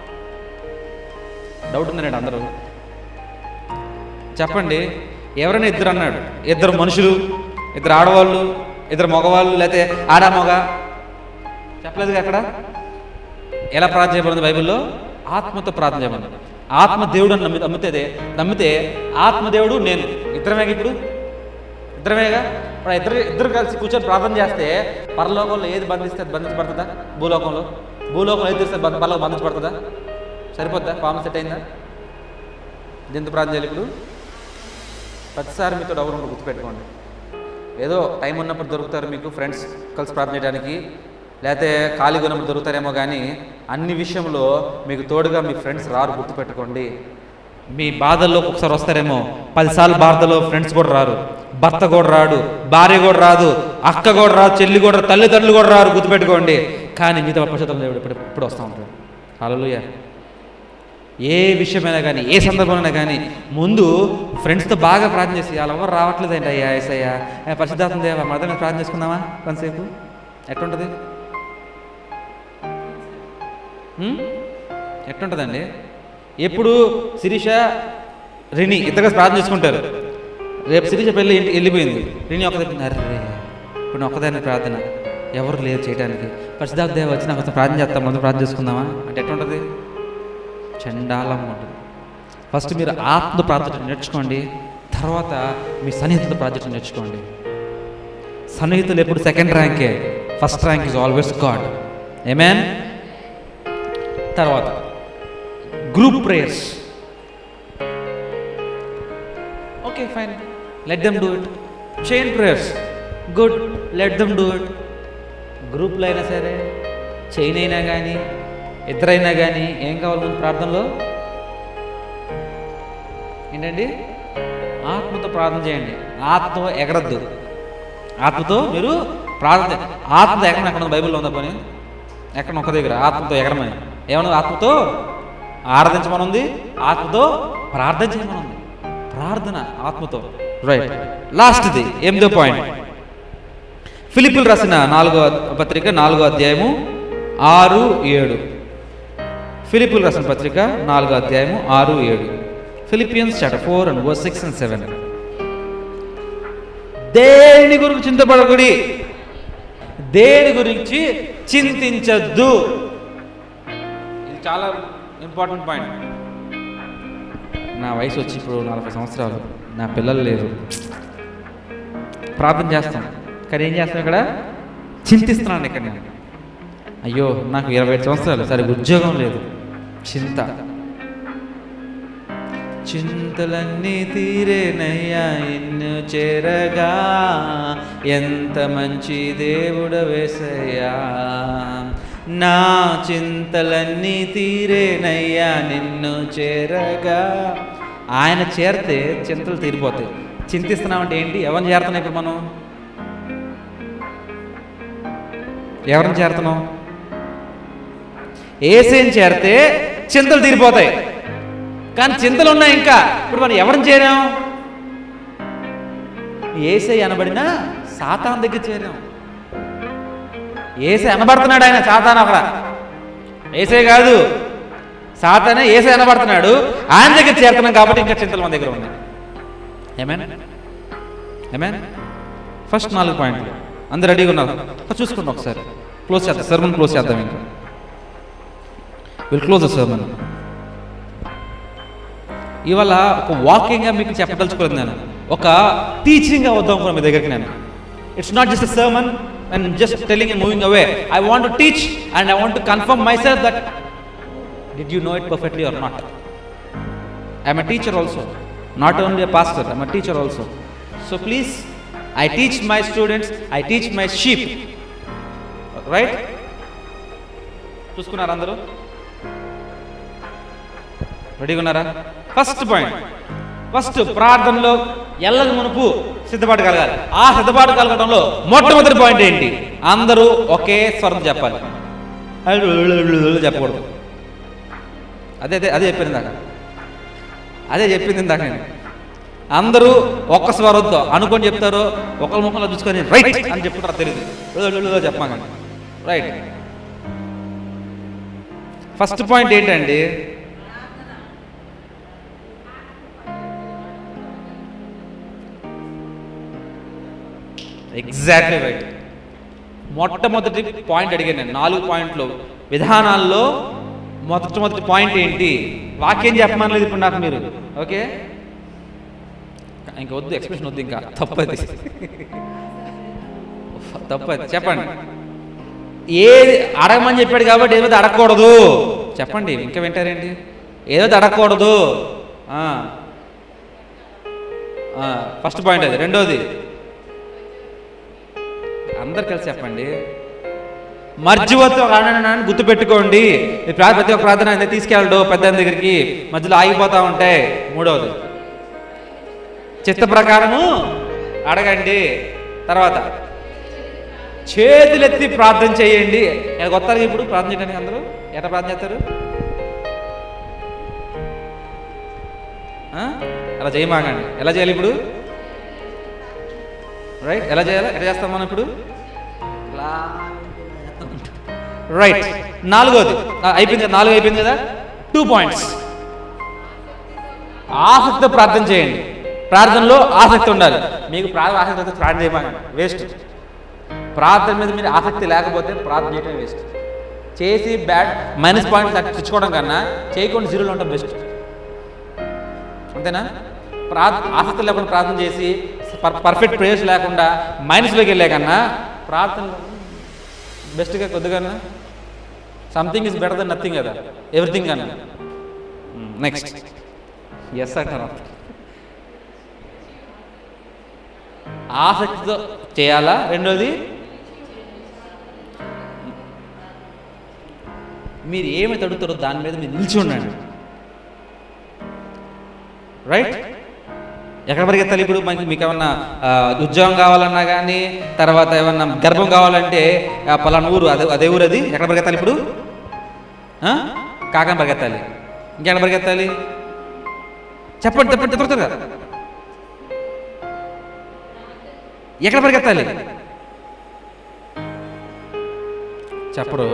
డౌట్ ఉందండి అందరూ చెప్పండి ఎవరైనా ఇద్దరు అన్నాడు ఇద్దరు మనుషులు ఇద్దరు ఆడవాళ్ళు ఇద్దరు మగవాళ్ళు లేకపోతే ఆడ మగ చెప్పలేదు అక్కడ ఎలా ప్రార్థన చేయబడింది బైబిల్లో ఆత్మతో ప్రార్థన చేయబడింది ఆత్మ దేవుడు అని నమ్మి నమ్మితే నమ్మితే ఆత్మదేవుడు నేను ఇద్దరమే ఇప్పుడు ఇద్దరమేగా ఇప్పుడు ఆ ఇద్దరు ఇద్దరు కలిసి కూర్చొని ప్రార్థన చేస్తే పరలోకంలో ఏది బంధిస్తే అది బంధించబడుతుందా భూలోకంలో భూలోకంలో ఏది తీస్తే బంధ- పరలోకం బంధించబడుతుందా సరిపోద్దా ఫామ్ సెట్ అయిందా దీంతో ప్రార్థన చేయాలి ఇప్పుడు ప్రతిసారి మీతో ఎవరు ఉండరు గుర్తుపెట్టుకోండి ఏదో టైం ఉన్నప్పుడు దొరుకుతారు మీకు ఫ్రెండ్స్ కలిసి ప్రార్థన చేయడానికి లేకపోతే ఖాళీగా ఉన్నప్పుడు దొరుకుతారేమో కానీ అన్ని విషయంలో మీకు తోడుగా మీ ఫ్రెండ్స్ రారు గుర్తుపెట్టుకోండి మీ బాధల్లో ఒకసారి వస్తారేమో పదిసార్లు బాధలో ఫ్రెండ్స్ కూడా రారు భర్త కూడా రాడు భార్య కూడా రాదు అక్క కూడా రాదు చెల్లి కూడా రాదు తల్లిదండ్రులు కూడా రారు గుర్తుపెట్టుకోండి కానీ మీతో పరిశుద్ధం దేవుడు ఇప్పుడు ఇప్పుడు వస్తూ ఉంటాడు హల్లెలూయా ఏ విషయమైనా కానీ ఏ సందర్భమైనా కానీ ముందు ఫ్రెండ్స్తో బాగా ప్రార్థన చేసి వాళ్ళు ఎవరు రావట్లేదండి అయ్యా ఏసయ్యా ఏ పరిశుద్ధాత్మ దేవ మదర్ మీద ప్రార్థన చేసుకుందామా కొంతసేపు ఎట్లుంటుంది హ్మ్? ఎట్లుంటుందండి ఎప్పుడు శిరీష రిని ఇద్దరు కలిసి ప్రార్థన చేసుకుంటారు రేపు శిరీష పెళ్ళి ఇంటికి వెళ్ళిపోయింది రిని ఒక్క దగ్గర అరే ఇప్పుడు నేను ఒక్కదాన్ని ప్రార్థన ఎవరు లేరు చేయడానికి పరిశుద్ధాత్మ దేవ వచ్చి నాకు కొంచెం ప్రార్థన చేస్తాం ముందు ప్రార్థన చేసుకుందామా అంటే ఎట్లుంటుంది చండాలంగా ఉంటుంది ఫస్ట్ మీరు ఆత్మ ప్రార్థన నేర్చుకోండి తర్వాత మీ సన్నిహితుల ప్రార్థన నేర్చుకోండి సన్నిహితులు ఎప్పుడు సెకండ్ ర్యాంకే first rank is always God amen తర్వాత group prayers okay fine let them do it chain prayers good let them do it గ్రూప్లో అయినా సరే చైన్ అయినా కానీ ఇద్దరైనా కానీ ఏం కావాలి ముందు ప్రార్థనలో ఏంటండి ఆత్మతో ప్రార్థన చేయండి ఆత్మ ఎగరద్దు ఆత్మతో మీరు ప్రార్థన ఆత్మతో ఎగరమని ఎక్కడ ఉంది బైబిల్లో ఉందా పని ఎక్కడ ఒక దగ్గర ఆత్మతో ఎగరమని ఏమన్నా ఆత్మతో ఆరాధించమని ఉంది ఆత్మతో ప్రార్థన చేయమని ఉంది ప్రార్థన ఆత్మతో రైట్ లాస్ట్ది ఎనిమిదో పాయింట్ ఫిలిపిల్ రాసిన నాలుగో పత్రిక నాలుగో అధ్యాయము ఆరు ఏడు ఫిలిపిల్ రాసిన పత్రిక నాలుగో అధ్యాయము ఆరు ఏడు Philippians chapter four and verse six and seven దేని గురించి చింతపడకుడి దేని గురించి చింతించద్దు ఇది చాలా ఇంపార్టెంట్ పాయింట్ నా వయసు వచ్చి ఇప్పుడు నలభై సంవత్సరాలు నా పిల్లలు లేరు ప్రార్థన చేస్తాం కానీ ఏం చేస్తాం ఇక్కడ చింతిస్తున్నాను ఇక్కడ నేను అయ్యో నాకు ఇరవై ఐదు సంవత్సరాలు సరే ఉద్యోగం లేదు చింత చింతలన్నీ తీరేనయ్యా ఇన్ను చేరగా ఎంత మంచి దేవుడ వేసయ్యా నా చింతలన్నీ తీరేనయ్యా నిన్ను చేరగా ఆయన చేరితే చింతలు తీరిపోతాయి చింతిస్తున్నామంటే ఏంటి ఎవరిని చేరుతున్నాం ఇప్పుడు మనం ఎవరిని చేరుతున్నాం ఏసేని చేరితే చింతలు తీరిపోతాయి కానీ చింతలు ఉన్నాయి ఇంకా ఇప్పుడు మనం ఎవరిని చేరాం ఏసై అనబడిన సాతాన్ దగ్గర చేరాం ఏసే అనబడుతున్నాడు ఆయన సాతాను అక్కడ ఏసే కాదు సాతానే ఏసే అనబడుతున్నాడు ఆయన దగ్గర చేరుతున్నాం కాబట్టి ఇంకా చింతలు మన దగ్గర ఉన్నాయి ఏమేన్ ఏమేన్ ఫస్ట్ నాలుగు పాయింట్లు అందరు రెడీగా ఉన్నారు ఒకసారి చూసుకోండి ఒకసారి క్లోజ్ చేద్దాం సర్మన్ క్లోజ్ చేద్దాం ఇంకా విల్ క్లోజ్ సర్మన్ ఇవాళ ఒక వాకింగ్గా మీకు చెప్పదలుచుకోలేదు నేను ఒక టీచింగ్గా వద్దాం అనుకున్నాను మీ దగ్గరికి నేను it's not just sermon and just telling and moving away I want to teach and I want to confirm myself that did you know it perfectly or not I'm a teacher also not only a pastor I'm a teacher also so please I teach my students I teach my sheep right చూసుకున్నారు అందరూ రెడీగా ఉన్నారా first point first ప్రార్థనలో ఎల్లది మునుపు సిద్ధపాటు కలగాలి ఆ సిద్ధపాటు కలగడంలో మొట్టమొదటి పాయింట్ ఏంటి అందరూ ఒకే స్వరం చెప్పాలి చెప్పకూడదు అదే అదే అదే చెప్పింది ఇందాక అదే చెప్పింది ఇందాక నేను అందరూ ఒక్క స్వరంతో అనుకొని చెప్తారు ఒకరి ముఖంలో చూసుకొని రైట్ అని చెప్తారో తెలియదు చెప్పమాకండి రైట్ ఫస్ట్ పాయింట్ ఏంటండి ఎగ్జాక్ట్లీ రైట్ మొట్టమొదటి పాయింట్ అడిగాను నేను నాలుగు పాయింట్లు విధానాల్లో మొట్టమొదటి పాయింట్ ఏంటి వాక్యం చెప్పమనలేదు ఇప్పుడు నాకు మీరు ఓకే ఇంకా వద్దు ఎక్స్ప్రెషన్ వద్దు ఇంకా తప్పది తప్పది చెప్పండి ఏది అడగమని చెప్పాడు కాబట్టి ఏదో అడగకూడదు చెప్పండి ఇంకా వింటారేంటి ఏదో అడగకూడదు ఫస్ట్ పాయింట్ అది రెండోది అందరు కలిసి చెప్పండి మర్జువతో ఆడనని గుర్తుపెట్టుకోండి ఈ ప్రా- ప్రతి ఒక్క ప్రార్థన ఆయన తీసుకెళ్ళడు పెద్ద ఆయన దగ్గరికి మధ్యలో ఆగిపోతా ఉంటాయి మూడవది చిత్త ప్రకారము అడగండి తర్వాత చేతులెత్తి ప్రార్థన చేయండి ఇక్కడికి వస్తారు ఇప్పుడు ప్రార్థన చేయడానికి అందరూ ఎట్లా ప్రార్థన చేస్తారు ఆ? అలా చేయమాగండి ఎలా చేయాలి ఇప్పుడు రైట్ ఎలా చేయాలి ఎట్లా చేస్తాం మనం ఇప్పుడు రైట్ నాలుగోది ఆ, అయిపోయింది కదా నాలుగు అయిపోయింది కదా టూ పాయింట్స్ ఆసక్తితో ప్రార్థన చేయండి ప్రార్థనలో ఆసక్తి ఉండాలి మీకు ప్రార్థన ఆసక్తి అయితే ప్రార్థన చేయమాకండి వేస్ట్ ప్రార్థన మీద మీరు ఆసక్తి లేకపోతే ప్రార్థన చేయడం వేస్ట్ చేసి బ్యాడ్ మైనస్ పాయింట్ తెచ్చుకోవడం కన్నా చేయకుండా జీరోలో ఉండడం బెస్ట్ అంతేనా ప్రార్థ ఆసక్తి లేకుండా ప్రార్థన చేసి పర్ పర్ఫెక్ట్ ప్రేయర్స్ లేకుండా మైనస్లోకి వెళ్ళే కన్నా ప్రార్థన బెస్ట్గా కొద్దిగా something is better than nothing కదా ఎవ్రీథింగ్ కన్నా నెక్స్ట్ ఎస్ అంటారు ఆసక్తితో చేయాలా రెండోది మీరు ఏమి తడుతారో దాని మీద మీరు నిలిచి ఉండండి రైట్ ఎక్కడ పరిగెత్తాలి ఇప్పుడు మనకి మీకు ఏమన్నా ఆ, ఉద్యోగం కావాలన్నా కానీ తర్వాత ఏమన్నా గర్భం కావాలంటే ఆ, పలానా ఊరు అదే అదే ఊరు అది ఎక్కడ పరిగెత్తాలి ఇప్పుడు ఆ? కాకని పరిగెత్తాలి ఇంకెక్కడ పరిగెత్తాలి చెప్పండి చెప్పండి త్వర త్వరగా ఎక్కడ పరిగెత్తాలి చెప్పరు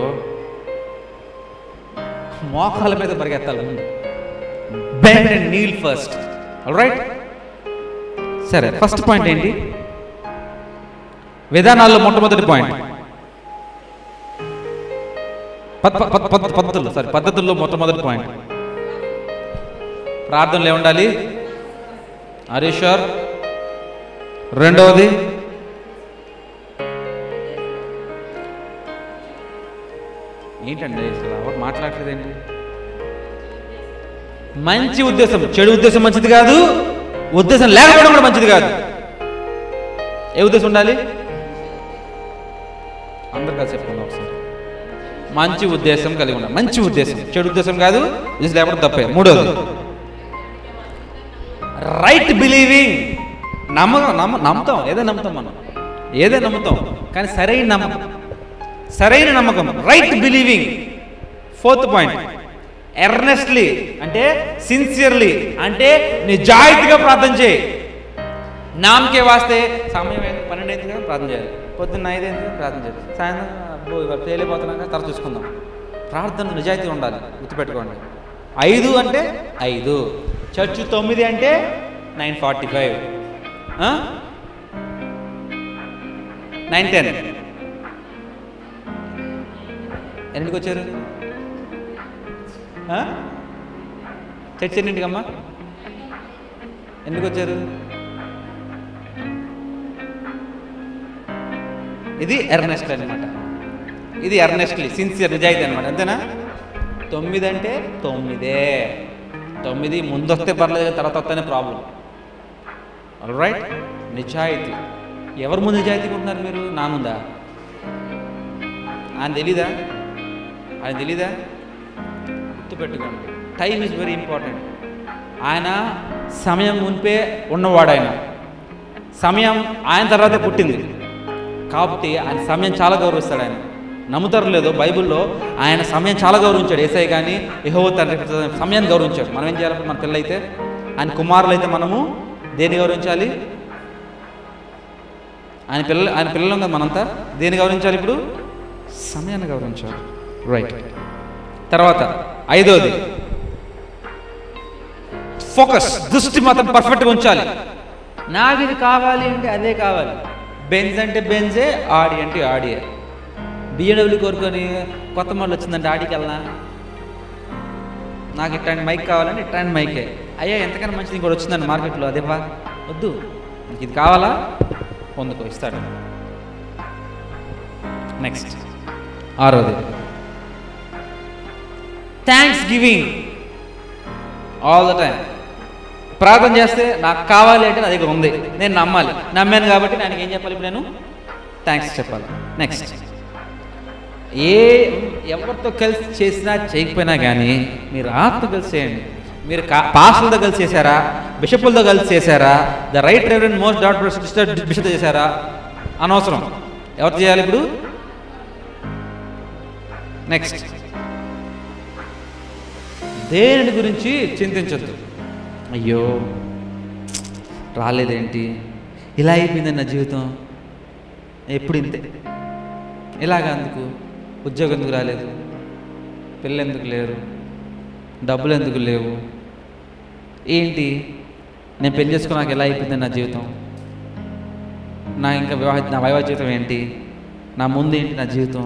మోకాల మీద పరిగెత్తాలి ముందు bend and kneel first right సరే ఫస్ట్ పాయింట్ ఏంటి విధానాల్లో మొట్టమొదటి పాయింట్ పద్ధతుల్లో సారీ పద్ధతుల్లో మొట్టమొదటి పాయింట్ ప్రార్థనలు ఏముండాలి హరీశ్వర్ రెండవది ఏంటండి అసలు ఎవరు మాట్లాడలేదేంటి మంచి ఉద్దేశం చెడు ఉద్దేశం మంచిది కాదు ఉద్దేశం లేకపోవడం కూడా మంచిది కాదు ఏ ఉద్దేశం ఉండాలి అందరు కలిసి చెప్పుకుందాం ఒకసారి మంచి ఉద్దేశం కలిగి ఉండాలి మంచి ఉద్దేశం చెడు ఉద్దేశం కాదు ఉద్దేశం లేకపోవడం తప్పే మూడోది రైట్ బిలీవింగ్ నమ్మకం నమ్మ నమ్ముతాం ఏదో నమ్ముతాం మనం ఏదో నమ్ముతాం కానీ సరైన నమ్మకం సరైన నమ్మకం right believing fourth point earnestly అంటే సిన్సియర్లీ అంటే నిజాయితీగా ప్రార్థన చేయి నామకే వాస్తే సమయం అయింది పన్నెండు అయింది కదా ప్రార్థన చేయాలి పొద్దున్న ఐదు అయింది కదా ప్రార్థన చేయాలి సాయంత్రం అబ్బో ఇవాళ తేలిపోతున్నాక తర్వాత చూసుకుందాం ప్రార్థన నిజాయితీ ఉండాలి గుర్తుపెట్టుకోండి ఐదు అంటే ఐదు చర్చ్ తొమ్మిది అంటే nine forty five nine ten ఎన్నింటికి వచ్చారు ఆ? చర్చ్ ఎన్నింటికమ్మా ఎందుకు వచ్చారు ఇది ఎర్నెస్ట్ అనమాట ఇది ఎర్నెస్ట్లీ సిన్సియర్ నిజాయితీ అనమాట అంతేనా తొమ్మిది అంటే తొమ్మిదే తొమ్మిది ముందు వస్తే పర్లేదు తర్వాత వస్తేనే ప్రాబ్లం రైట్ నిజాయితీ ఎవరు ముందు నిజాయితీగా ఉంటున్నారు మీరు నా ముందా ఆయన తెలీదా ఆయన తెలీదా గుర్తుపెట్టుకోండి టైం ఈజ్ వెరీ ఇంపార్టెంట్ ఆయన సమయం మునిపే ఉన్నవాడు ఆయన సమయం ఆయన తర్వాతే పుట్టింది కాబట్టి ఆయన సమయం చాలా గౌరవిస్తాడు ఆయన నమ్ముతారు లేదో బైబిల్లో ఆయన సమయం చాలా గౌరవించాడు ఏసై కానీ యహో తండ్రి సమయాన్ని గౌరవించాడు మనం ఏం చేయాలి మన పిల్లలైతే ఆయన కుమారులు అయితే మనము దేన్ని గౌరవించాలి ఆయన పిల్లలు ఆయన పిల్లలు కదా మనంతా దేన్ని గౌరవించాలి ఇప్పుడు సమయాన్ని గౌరవించాలి రైట్ తర్వాత ఐదోది ఫోకస్ దృష్టి మాత్రం పర్ఫెక్ట్గా ఉంచాలి నాకు ఇది కావాలి అంటే అదే కావాలి బెంజ్ అంటే బెంజే ఆడి అంటే ఆడియే బిఎడబ్ల్యూ కోరుకొని కొత్త మోడల్ వచ్చిందంటే ఆడికి వెళ్ళనా నాకు ఇట్లాంటి మైక్ కావాలంటే ఇట్లాంటి మైకే అయ్యా ఎంతకన్నా మంచిది ఇంకోటి వచ్చిందండి మార్కెట్లో అదేవా వద్దు నీకు ఇది కావాలా పొందుకో ఇస్తాడు నెక్స్ట్ ఆరోది thanks giving all the time ప్రార్థన చేస్తే నాకు కావాలి అంటే నా దగ్గర ఉంది నేను నమ్మాలి నమ్మాను కాబట్టి నాకు ఏం చెప్పాలి ఇప్పుడు నేను థ్యాంక్స్ చెప్పాలి నెక్స్ట్ ఏ ఎవరితో కలిసి చేసినా చేయకపోయినా కానీ మీరు ఆత్మ కలిసి చేయండి మీరు కా పాస్టర్లతో కలిసి చేశారా బిషపులతో కలిసి చేశారా the right reverend most doctor bishop చేశారా అనవసరం ఎవరితో చేయాలి ఇప్పుడు నెక్స్ట్ దేని గురించి చింతించద్దు అయ్యో రాలేదేంటి ఇలా అయిపోయింది నా జీవితం ఎప్పుడు ఇంతే ఇలాగా అందుకు ఉద్యోగం ఎందుకు రాలేదు పిల్లలు ఎందుకు లేరు డబ్బులు ఎందుకు లేవు ఏంటి నేను పెళ్లి చేసుకున్నాక ఎలా అయిపోయింది నా జీవితం నా ఇంకా వివాహ నా వైవాహ జీవితం ఏంటి నా ముందు ఏంటి నా జీవితం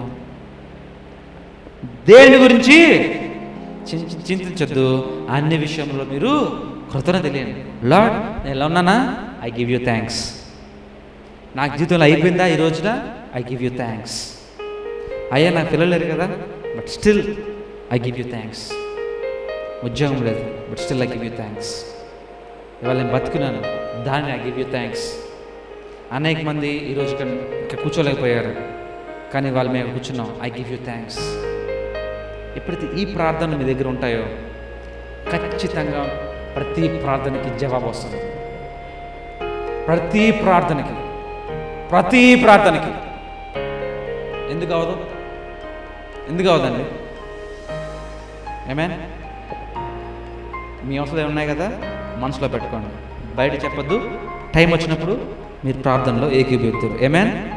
దేని గురించి చింత- చింతించొద్దు అన్ని విషయంలో మీరు కృతజ్ఞత తెలియండి లార్డ్ నేను ఎలా ఉన్నానా ఐ గివ్ యూ థ్యాంక్స్ నాకు జీవితంలో అయిపోయిందా ఈ రోజున ఐ గివ్ యూ థ్యాంక్స్ అయ్యా నాకు పిల్లలు లేరు కదా but still I give you thanks ఉద్యోగం లేదు but still I give you thanks ఇవాళ నేను బతుకున్నాను దాన్ని ఐ గివ్ యూ థ్యాంక్స్ అనేక మంది ఈరోజు ఇక్కడ ఇక్కడ కూర్చోలేకపోయారు కానీ వాళ్ళు మేము కూర్చున్నాం ఐ గివ్ యూ థ్యాంక్స్ ఎప్పుడైతే ఈ ప్రార్థనలు మీ దగ్గర ఉంటాయో ఖచ్చితంగా ప్రతి ప్రార్థనకి జవాబు వస్తుంది ప్రతి ప్రార్థనకి ప్రతి ప్రార్థనకి ఎందుకు అవదు ఎందుకు అవదండి ఏమే మీ అవసరం ఉన్నాయి కదా మనసులో పెట్టుకోండి బయట చెప్పొద్దు టైం వచ్చినప్పుడు మీరు ప్రార్థనలో ఏకీభవిస్తారు ఏమేన్